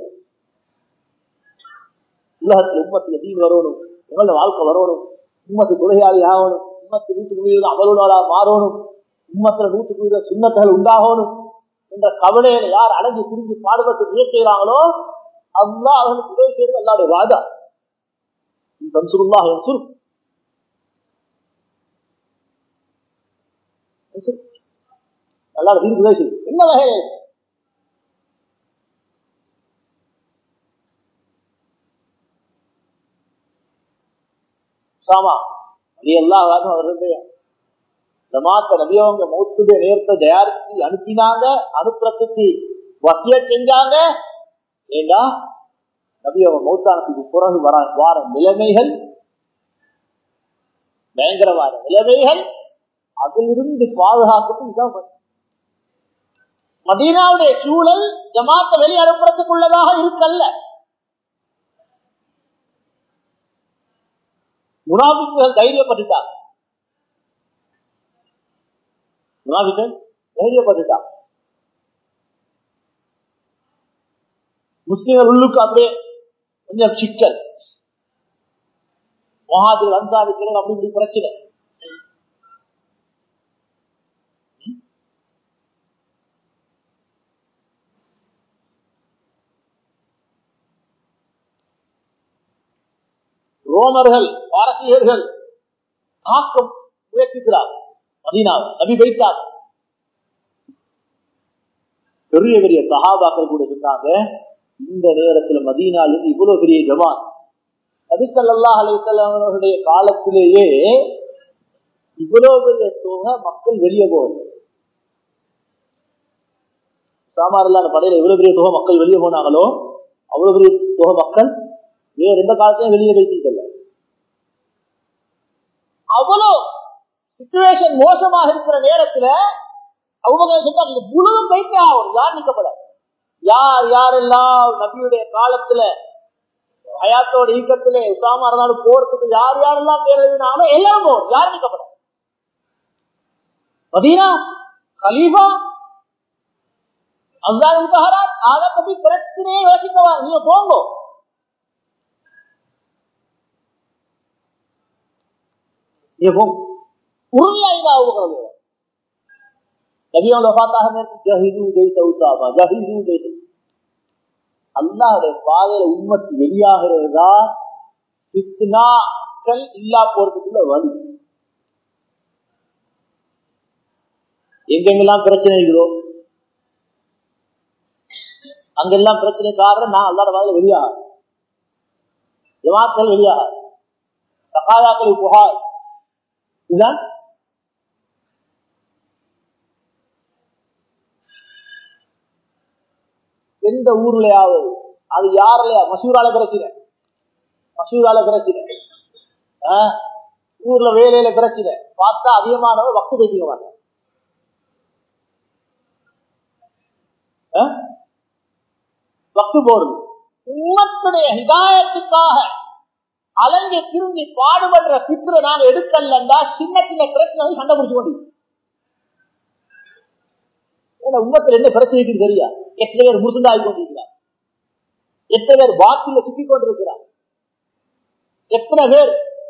உலகத்தில் உம்மத்துல தீன் வரணும் உங்களோட வாழ்க்கை வரணும் உம்மத்து தொழிலாளி ஆகணும் உம்மத்து நூற்றுக்கு வீடு அமலுடாளா மாறணும் உம்மத்துல நூற்றுக்கு வீடு சுண்ணத்தகள் உண்டாகணும் என்ற கவலையில யார் அடைஞ்சு புரிஞ்சு பாடுபட்டு முயற்சி செய்யறாங்களோ அல்லா அவர்களுக்கு உதவி செய்யறது அல்லாடைய வாதா தன்சுருல்லாக சுரு நல்லா வீடு உதவி செய்யும் என்ன வகையில் சாமா அது எல்லாம் அவர்களுடைய ஜமாத்த நபியவங்க மௌத்துடைய நேரத்தை தயாரித்து அனுப்பினாங்க அனுப்புறதுக்கு வசிய செஞ்சாங்க ஏண்டா நபியவங்க மௌத்தானத்துக்கு பிறகு வர வார நிலைமைகள் பயங்கரமான நிலைமைகள் அதிலிருந்து பாதுகாப்புக்கு இதான் மதீனாவுடைய சூழல் ஜமாத்த வெளி அனுப்புறதுக்குள்ளதாக இருக்கல்ல முனாபிக்குகள் தைரியப்பட்டுட்டாங்க முனாபிக்கள் தைரியப்பட்டுட்டாங்க முஸ்லிம்கள் உள்ளுக்கு அப்படியே கொஞ்சம் சிக்கல் மகாதில் அன்சாரிக்கிறோம் அப்படி இப்படி பிரச்சனை ரோமர்கள் பாரசீகர்கள் தாக்கம் முயற்சிக்கிறார் மதீனாவை நபி வைத்தார் பெரிய பெரிய சகாபாக்கள் கூட சொன்னாங்க இந்த நேரத்துல மதீனாவில் இவ்வளவு பெரிய ஜமான் நபிசல்லா அலிசல்லாவுடைய காலத்திலேயே இவ்வளவு பெரிய தொகை மக்கள் வெளியே போகல சாமாரில்லாத படையில எவ்வளவு பெரிய தொகை மக்கள் வெளியே போனாங்களோ அவ்வளவு பெரிய தொகை மக்கள் வேற எந்த காலத்தையும் வெளியே வைத்தீங்கல்ல அவ்வளவு சுச்சுவேஷன் மோசமாக இருக்கிற நேரத்துல அவங்க சொன்னாங்க முழுவதும் வைத்தே ஆகும் யார் நிற்கப்படாது யார் யாரெல்லாம் நபியுடைய காலத்துல ஹயாத்தோட ஈக்கத்துல உசாமா இருந்தாலும் போறதுக்கு யார் யாரெல்லாம் பேர் எழுதினாலும் எல்லாரும் போகும் யார் நிற்கப்படாது மதீனா கலீஃபா அல்லாஹ் மகாராஜ் அதை பத்தி பிரச்சனையே யோசிக்கவா நீங்க போங்க உறுதியாக நபியோட பார்த்தாக ஜஹிது ஜெயித்த உத்தாமா ஜஹிது ஜெயித்த அல்லாவுடைய பாதையில உண்மத்து வெளியாகிறதா பித்னாக்கள் இல்லா போறதுக்குள்ள வழி எங்கெங்கெல்லாம் பிரச்சனை இருக்கிறோம் அங்கெல்லாம் பிரச்சனைக்காரர் நான் அல்லாத மாதிரி வெளியாக ஜமாக்கள் வெளியாக சகாதாக்கள் புகார் இதுதான் எந்த ஊர்லயாவது அது யாருலயா மசூரால பிரச்சனை மசூரால பிரச்சனை ஆஹ், ஊர்ல வேலையில பிரச்சனை பார்த்தா அதிகமானவர் வக்கு பேசிக்க மாட்டாங்க ஆஹ்? வக்கு போடுது உம்மத்துடைய ஹிதாயத்துக்காக அலங்கி திரும்பி பாடுபடுற பித்ர நாங்க எடுக்கலண்டா சின்ன சின்ன பிரச்சனை சண்டை பிடிச்சு கொண்டு ஏன்னா உம்மத்துல என்ன பிரச்சனை இருக்குன்னு தெரியா எத்தனை பேர் முருந்தாகி கொண்டிருக்கிறார் எத்தனை பேர் பாத்தில சுத்தி கொண்டிருக்கிறார் எத்தனை பேர்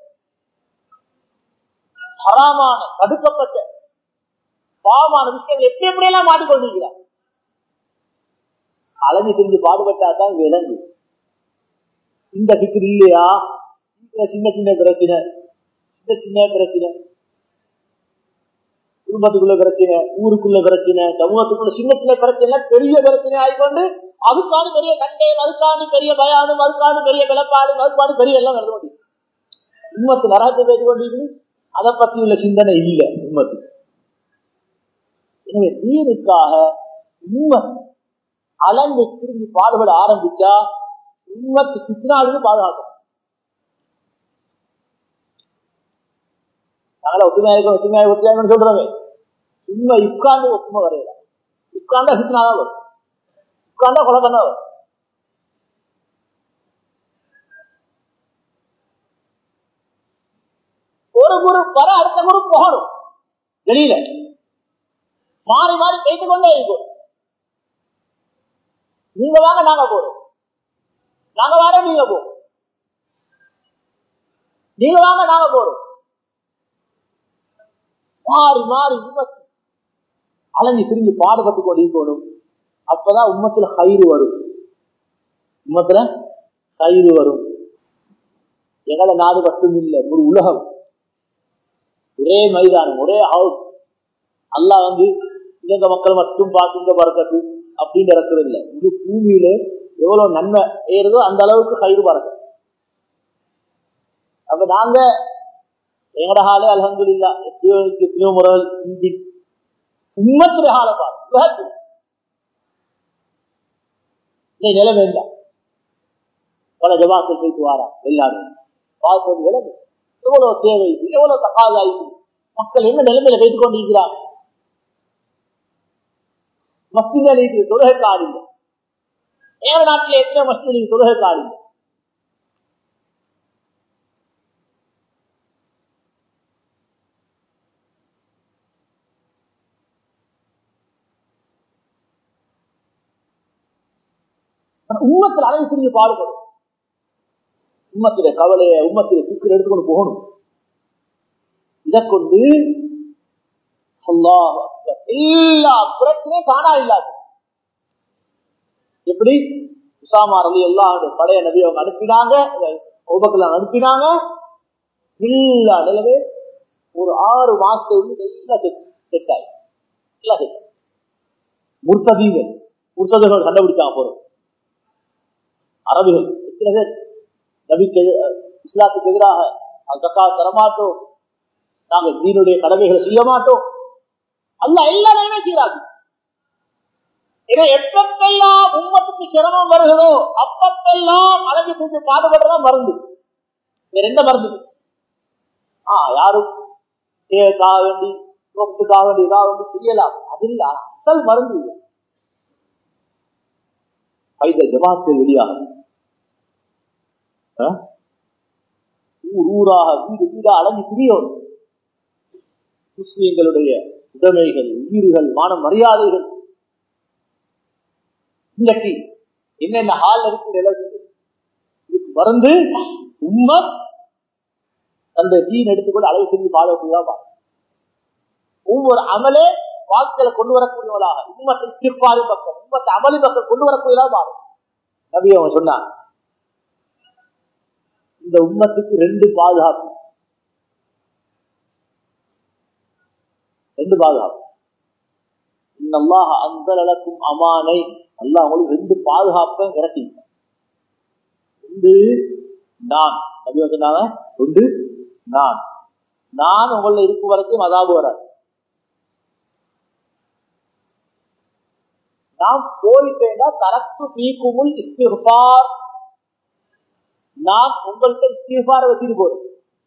ஹராமான தடுக்கப்பட்ட பாவமான விஷயங்கள் எப்படி எப்படியெல்லாம் மாட்டிக்கொண்டிருக்கிறார் அலைஞ்சு திரிஞ்சு பாடுபட்டாதான் விளங்கு இந்த பிக்ரு இல்லையா இந்த சின்ன சின்ன பிரச்சனை சின்ன சின்ன பிரச்சனை குடும்பத்துக்குள்ள பிரச்சனை ஊருக்குள்ள பிரச்சனை சமூகத்துக்குள்ள சின்ன சின்ன பிரச்சனை பெரிய பிரச்சனை ஆகிக்கொண்டு அதுக்கான பெரிய கண்டையம் அதுக்கான பெரிய பயானம் அதுக்கான பெரிய விளப்பாடு அதுக்கான பெரிய எல்லாம் நடந்து கொண்டு உண்மத்து நரகத்தை பேசி கொண்டிருக்கு அதை பத்தி உள்ள சிந்தனை இல்லை உண்மத்து எனவே தீனுக்காக உண்மை அலங்கை திரும்பி பாடுபட ஆரம்பிச்சா உண்மத்து சித்தனாளுக்கு பாதுகாக்கும் நாங்கள ஒத்துமையாக ஒத்துமையாக ஒத்துமையாக சொல்றோமே உண்மை உட்கார்ந்து ஒத்துமை வரையில உட்கார்ந்தா சித்தனாதான் வரும் உட்கார்ந்தா கொலை பண்ண வரும் ஒரு குரூப் வர அடுத்த குரூப் போகணும் வெளியில மாறி மாறி பேசிக் கொண்டே இருக்கும் நீங்க வாங்க நாங்க போறோம் நாங்க வர நீங்க போ நீங்க வாங்க நாங்க போறோம் மாறி மாறி உம்மத்து அலைஞ்சு திரும்பி பாடுபட்டு கொண்டு போகணும் அப்பதான் உம்மத்துல கயிறு வரும் உம்மத்துல கயிறு வரும் எங்களை நாடு மட்டும் இல்லை ஒரு உலகம் ஒரே மைதானம் ஒரே ஹவுஸ் அல்லாஹ் வந்து இந்த மக்கள் மட்டும் பார்த்து இந்த பறக்கத்து அப்படின்னு இறக்குறது இல்லை இது பூமியில எவ்வளவு நன்மை ஏறுதோ அந்த அளவுக்கு கயிறு பறக்க அப்ப நாங்க எங்கட ஹாலே அலமது இல்லா எத்தனையோ எத்தனையோ முறை இந்தி உண்மத்துடைய ஹாலை பாரு உலகத்தில் இந்த நிலைமை இல்லை பல ஜமாக்கள் போயிட்டு வாரா எல்லாரும் பார்ப்பது விலகு எவ்வளவு தேவை எவ்வளவு தகாதாயிருக்கு மக்கள் என்ன நிலைமையில வைத்துக் கொண்டிருக்கிறார் மஸ்தித நீதி தொழுகை காடில்லை ஏழ நாட்டில் எத்தனை மஸ்தித நீதி தொழுகை காடில்லை உண்மத்தில் அழகு திரும்பி பாடுபடும் உம்மத்தில கவலைய உம்மத்தில சிக்கல் எடுத்துக்கொண்டு போகணும் இதை கொண்டு அல்லாஹ் அக்பர். எல்லா பிரச்சனையும் தானா இல்லாது எப்படி உசாமா ரவி எல்லாம் பழைய நபி அவங்க அனுப்பினாங்க உபக்கெல்லாம் அனுப்பினாங்க எல்லா நிலவே ஒரு ஆறு மாசத்துக்கு எல்லாம் செட் ஆகி எல்லாம் செட் முர்த்ததீகள் முர்த்ததர்கள் கண்டுபிடிச்சாங்க போறோம் அரபுகள் எத்தனை பேர் நபிக்கு எதிர- இஸ்லாத்துக்கு எதிராக அக்கா தரமாட்டோம் நாங்கள் தீனுடைய கடமைகளை செய்ய மாட்டோம் அல்ல எல்லாரையுமே செய்யறாங்க இதை எப்பப்பெல்லாம் உம்மத்துக்கு சிரமம் வருகிறதோ அப்பப்பெல்லாம் அழகு செஞ்சு பாடுபடுறதா மருந்து வேற எந்த மருந்து ஆ யாரும் தேவைக்காக வேண்டி நோக்கத்துக்காக வேண்டி ஏதாவது வந்து செய்யலாம் அது இல்ல ஆனா அசல் மருந்து இல்லை ஐத ஜமாத்தில் வெளியாகும் ஆ? ஊர் ஊராக வீடு வீடா அலைஞ்சு திரியோம் முஸ்லிம்களுடைய உடைமைகள் உயிர்கள் மான மரியாதைகள் இன்னைக்கு என்னென்ன ஹால் இருக்கு நிலவுது இதுக்கு மருந்து உண்மை அந்த தீன் எடுத்துக்கொண்டு அழகு செஞ்சு பாடக்கூடியதா ஒவ்வொரு அமலே வாழ்க்கையில கொண்டு வரக்கூடியவளாக உண்மத்தை தீர்ப்பாடு பக்கம் உண்மத்தை அமளி பக்கம் கொண்டு வரக்கூடியதா மாறும் நபி அவன் சொன்னான் இந்த உம்மத்துக்கு ரெண்டு பாதுகாப்பு ரெண்டு பாதுகாப்பு இன்னல்லாஹ அந்தலக்கும் அமானை அல்லாஹ் உங்களுக்கு ரெண்டு பாதுகாப்பை இறக்கி ஒன்று நான் நபி சொன்னாங்க ஒன்று நான் நான் உங்கள இருக்கும் வரைக்கும் அதாவது வராது நான் போயிட்டேன்னா தனக்கு பீக்குமுள் இஸ்திஃபார் நான் உங்கள்கிட்ட இஸ்திஃபார வச்சுட்டு போறேன்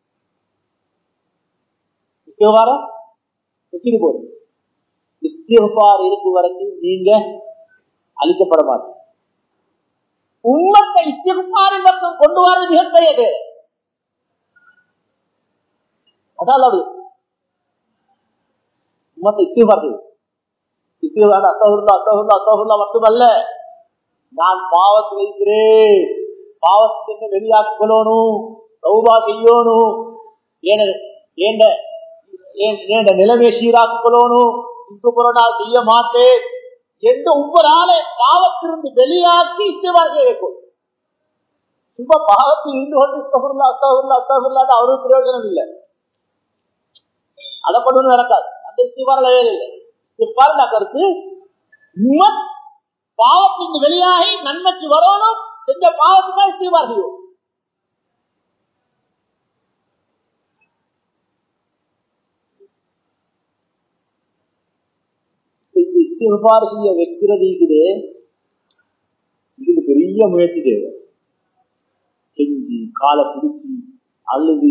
இஸ்திஃபார வச்சுட்டு போறேன் இஸ்திஃபார் இருக்கும் வரைக்கும் நீங்க அழிக்கப்பட மாட்டீங்க உம்மத்தை இஸ்திஃபாரின் பக்கம் கொண்டு வரது மிகப்பெரியது அதாவது உம்மத்தை இஸ்திஃபார் செய்யும் இஸ்திஃபார் அத்தகுல்லா அத்தகுல்லா அத்தகுல்லா மட்டுமல்ல நான் பாவத்தில் இருக்கிறேன் பாவத்துக்கு வெளியாக்கிக் கொள்ளணும் சௌபா செய்யணும் ஏண்ட நிலைமை சீராக்கிக் கொள்ளணும் இன்று நான் செய்ய மாட்டேன் எந்த ஒவ்வொரு ஆளை பாவத்திலிருந்து வெளியாக்கி இஸ்திவார் செய்ய வைக்கும் சும்மா பாவத்தில் இருந்து கொண்டு அஸ்தகுல்லா அஸ்தகுல்லா அஸ்தகுல்லான்னு அவருக்கு பிரயோஜனம் இல்லை அதை கொண்டு நடக்காது அந்த இஸ்திவாரில் வேலை இல்லை இப்பாரு நான் கருத்து பாவத்தின் வெளியாகி நன்மைக்கு வரணும் செஞ்ச பாவத்துக்காக இஸ்திவார் செய்யும் இஸ்திஃபார் செய்ய வைக்கிறது இது இதுக்கு பெரிய முயற்சி தேவை செஞ்சு காலை பிடிச்சி அழுது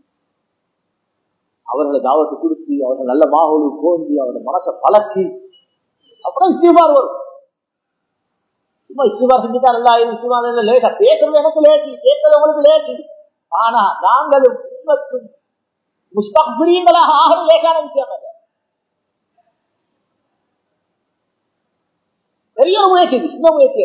அவர்களை தாவத்தை கொடுத்து அவர்கள் நல்ல மாகோலு கோந்தி அவரோட மனசை பழக்கி அப்புறம் இஸ்திஃபார் வரும் சும்மா இஸ்திஃபார் செஞ்சுட்டா நல்லா இஸ்திஃபார் லேட்டா கேட்கறது எனக்கு லேசி கேட்கறது உங்களுக்கு லேசி ஆனா நாங்கள் முஸ்தக்பிரியங்களாக ஆகிறது லேட்டான விஷயம் அது பெரிய முயற்சி சின்ன முயற்சி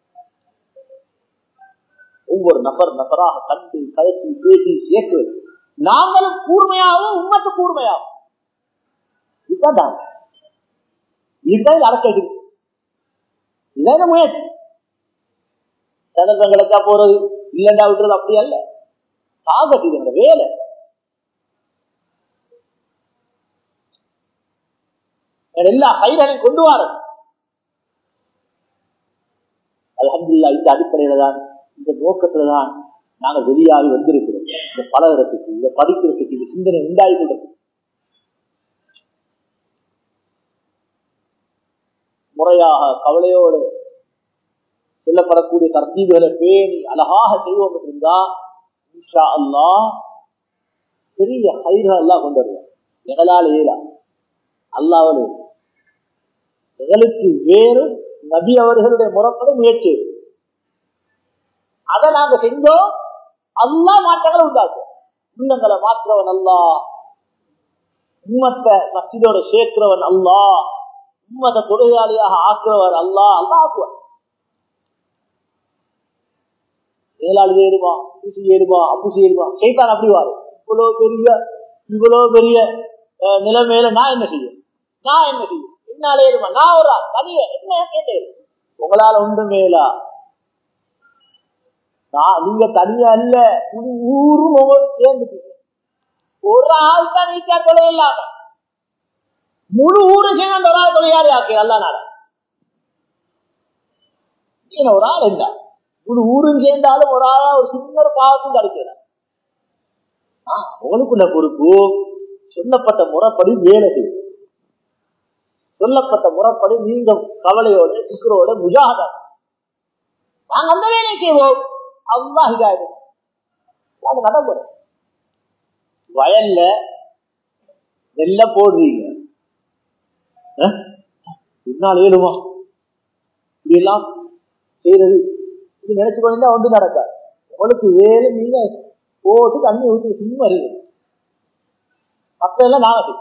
ஒவ்வொரு நபர் நபராக கண்டு கதைச்சி பேசி சேர்க்கிறது நாங்களும் கூர்மையாகவும் உண்மத்து கூர்மையாகும் இதுதான் இதுதான் அரசு இதான் முயற்சி சந்தர்ப்பங்களுக்கா போறது இல்லைண்டா விட்டுறது அப்படி அல்ல ஆகட்டு இது வேலை எல்லா கைகளையும் கொண்டு வாரது அலமதுல்லா இந்த அடிப்படையில தான் இந்த நோக்கத்துல தான் நாங்கள் வெளியாகி வந்திருக்கிறோம் இந்த பழகிறதுக்கு இதை படிக்கிறதுக்கு இந்த சிந்தனை உண்டாகி கொண்டது முறையாக கவலையோடு சொல்லப்படக்கூடிய தர்த்தீவுகளை பேணி அழகாக செய்வோம் இருந்தா இன்ஷா அல்லா பெரிய ஹைர்கள் எல்லாம் கொண்டு வருவோம் எங்களால் ஏலா அல்லாவது எங்களுக்கு வேறு நபி அவர்களுடைய முறைப்படி முயற்சி அதை நாங்க செஞ்சோம் அல்லா மாற்றங்களை உண்டாக்கும் உள்ளங்களை மாற்றுறவன் அல்லா உம்மத்தை மசிதோட சேர்க்கிறவன் அல்லா உம்மத்தை தொழிலாளியாக ஆக்குறவர் அல்லா அல்லா ஆக்குவார் மேலாளி ஏறுமா பூசி ஏறுமா அப்புசி ஏறுமா சைத்தான் அப்படி வாரு இவ்வளவு பெரிய இவ்வளவு பெரிய நிலைமையில நான் என்ன செய்யும் நான் என்ன செய்யும் என்னால ஏறுமா நான் ஒரு ஆள் தனிய என்ன கேட்டேன் உங்களால உண்டு மேலா நான் நீங்க தனியா இல்ல முழு ஊரும் ஒவ்வொரு சேர்ந்துட்டீங்க ஒரு ஆள் தான் நீக்கா தொலை இல்லாம முழு ஊரு சேர்ந்து ஒரு ஆள் தொலையாரி ஆக்கு அல்ல நாட ஒரு ஆள் இல்ல முழு ஊரும் சேர்ந்தாலும் ஒரு ஆளா ஒரு சின்ன ஒரு பாவத்தும் கிடைக்கல உங்களுக்குள்ள பொறுப்பு சொல்லப்பட்ட முறைப்படி வேலை செய்யும் சொல்லப்பட்ட முறைப்படி நீங்க கவலையோட சிக்கரோட முஜாகதா நாங்க அந்த வேலையை செய்வோம் அல்லா ஹிதாயம் அது நடைமுறை வயல்ல நெல்ல போடுறீங்க பின்னால் ஏழுமா இப்படி எல்லாம் செய்யறது இது நினைச்சு கொண்டா வந்து நடக்காது உங்களுக்கு வேலை நீங்க போட்டு தண்ணி ஊற்றி சும்மா இருக்கு மற்ற எல்லாம் நாங்க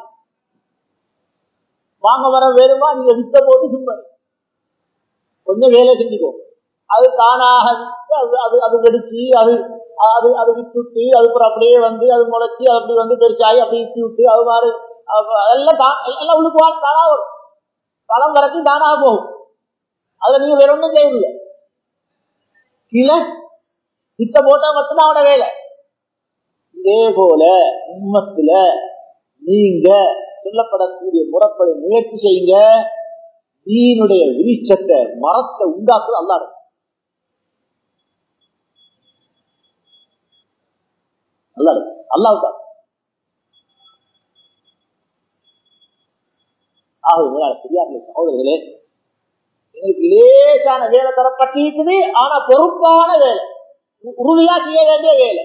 வாங்க வர வேணுமா நீங்க வித்த போட்டு சும்மா கொஞ்சம் வேலை செஞ்சுக்கோ அது தானாக அது அது அது வெடிச்சு அது அது அது விட்டு அதுக்கப்புறம் அப்படியே வந்து அது முளைச்சி அது அப்படி வந்து பெருசாகி அப்படி விட்டு விட்டு அது மாதிரி எல்லாம் எல்லாம் உள்ளுக்கு தானா வரும் பழம் வரைக்கும் தானாக போகும் அதுல நீங்க வேற ஒன்றும் செய்யல சில வித்த போட்டா மட்டும்தான் அவனோட வேலை இதே போல உண்மத்துல நீங்க சொல்லப்படக்கூடிய முறைப்படி முயற்சி செய்யுங்க தீனுடைய விரிச்சத்தை மரத்தை உண்டாக்குறது அல்லாது அல்லாது அல்லாவுதான் ஆகவே பெரியார்களே சகோதரர்களே எங்களுக்கு லேசான வேலை தரப்பட்டிருக்குது ஆனா பொறுப்பான வேலை உறுதியா செய்ய வேண்டிய வேலை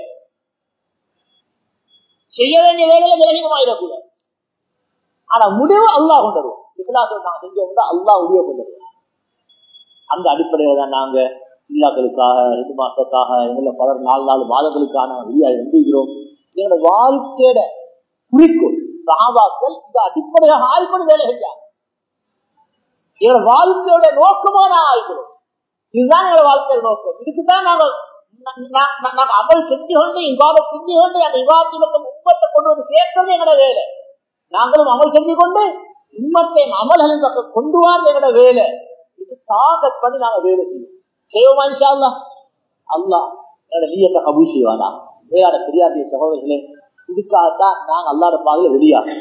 செய்ய வேண்டிய வேலையில விலகினமாயிடக்கூடாது ஆனா முடிவு அல்லா கொண்டு வருவோம் இஸ்லாத்தில் நாங்க செஞ்சோம்னா அல்லா முடிவை கொண்டு வருவோம் அந்த அடிப்படையில தான் நாங்க இல்லாக்களுக்காக ரெண்டு மாசத்துக்காக எங்களை பலர் நாலு நாலு மாதங்களுக்காக நாங்கள் வெளியே எழுந்துகிறோம் எங்களோட வாழ்க்கையோட குறிக்கோள் சாபாக்கள் இந்த அடிப்படையாக ஆய்வு வேலை செஞ்சாங்க எங்களோட வாழ்க்கையோட நோக்கமான ஆய்வு இதுதான் எங்களோட வாழ்க்கையோட நோக்கம் இதுக்குதான் நாங்கள் நாங்க அமல் செஞ்சு கொண்டு இவ்வாறு செஞ்சு கொண்டு அந்த விவாதத்தை உண்மத்தை கொண்டு வந்து சேர்க்கிறது எங்களோட வேலை நாங்களும் அமல் செஞ்சு கொண்டு உண்மத்தை அமல்களின் பக்கம் கொண்டு வரது எங்களோட வேலை இது தாக்கத் பண்ணி நாங்க வேலை செய்வோம் செய்வோமா இன்ஷா அல்லா அல்லா என்னோட நீயத்தை கபூல் செய்வானா வேளாட பெரியாரிய சகோதரர்களே இதுக்காகத்தான் நாங்க அல்லாட பாதையில வெளியாகும்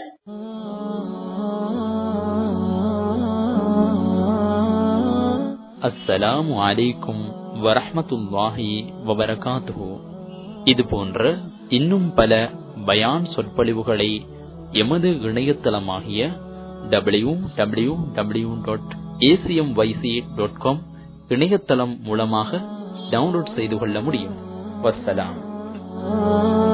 அஸ்ஸலாமு அலைக்கும் வரஹமத்துல்லாஹி வபரகாத்துஹு இது போன்ற இன்னும் பல பயான் சொற்பொழிவுகளை எமது இணையதளமாகிய W W W dot ACM YC dot com இணையதளம் மூலமாக டவுன்லோட் செய்து கொள்ள முடியும் வசலாம்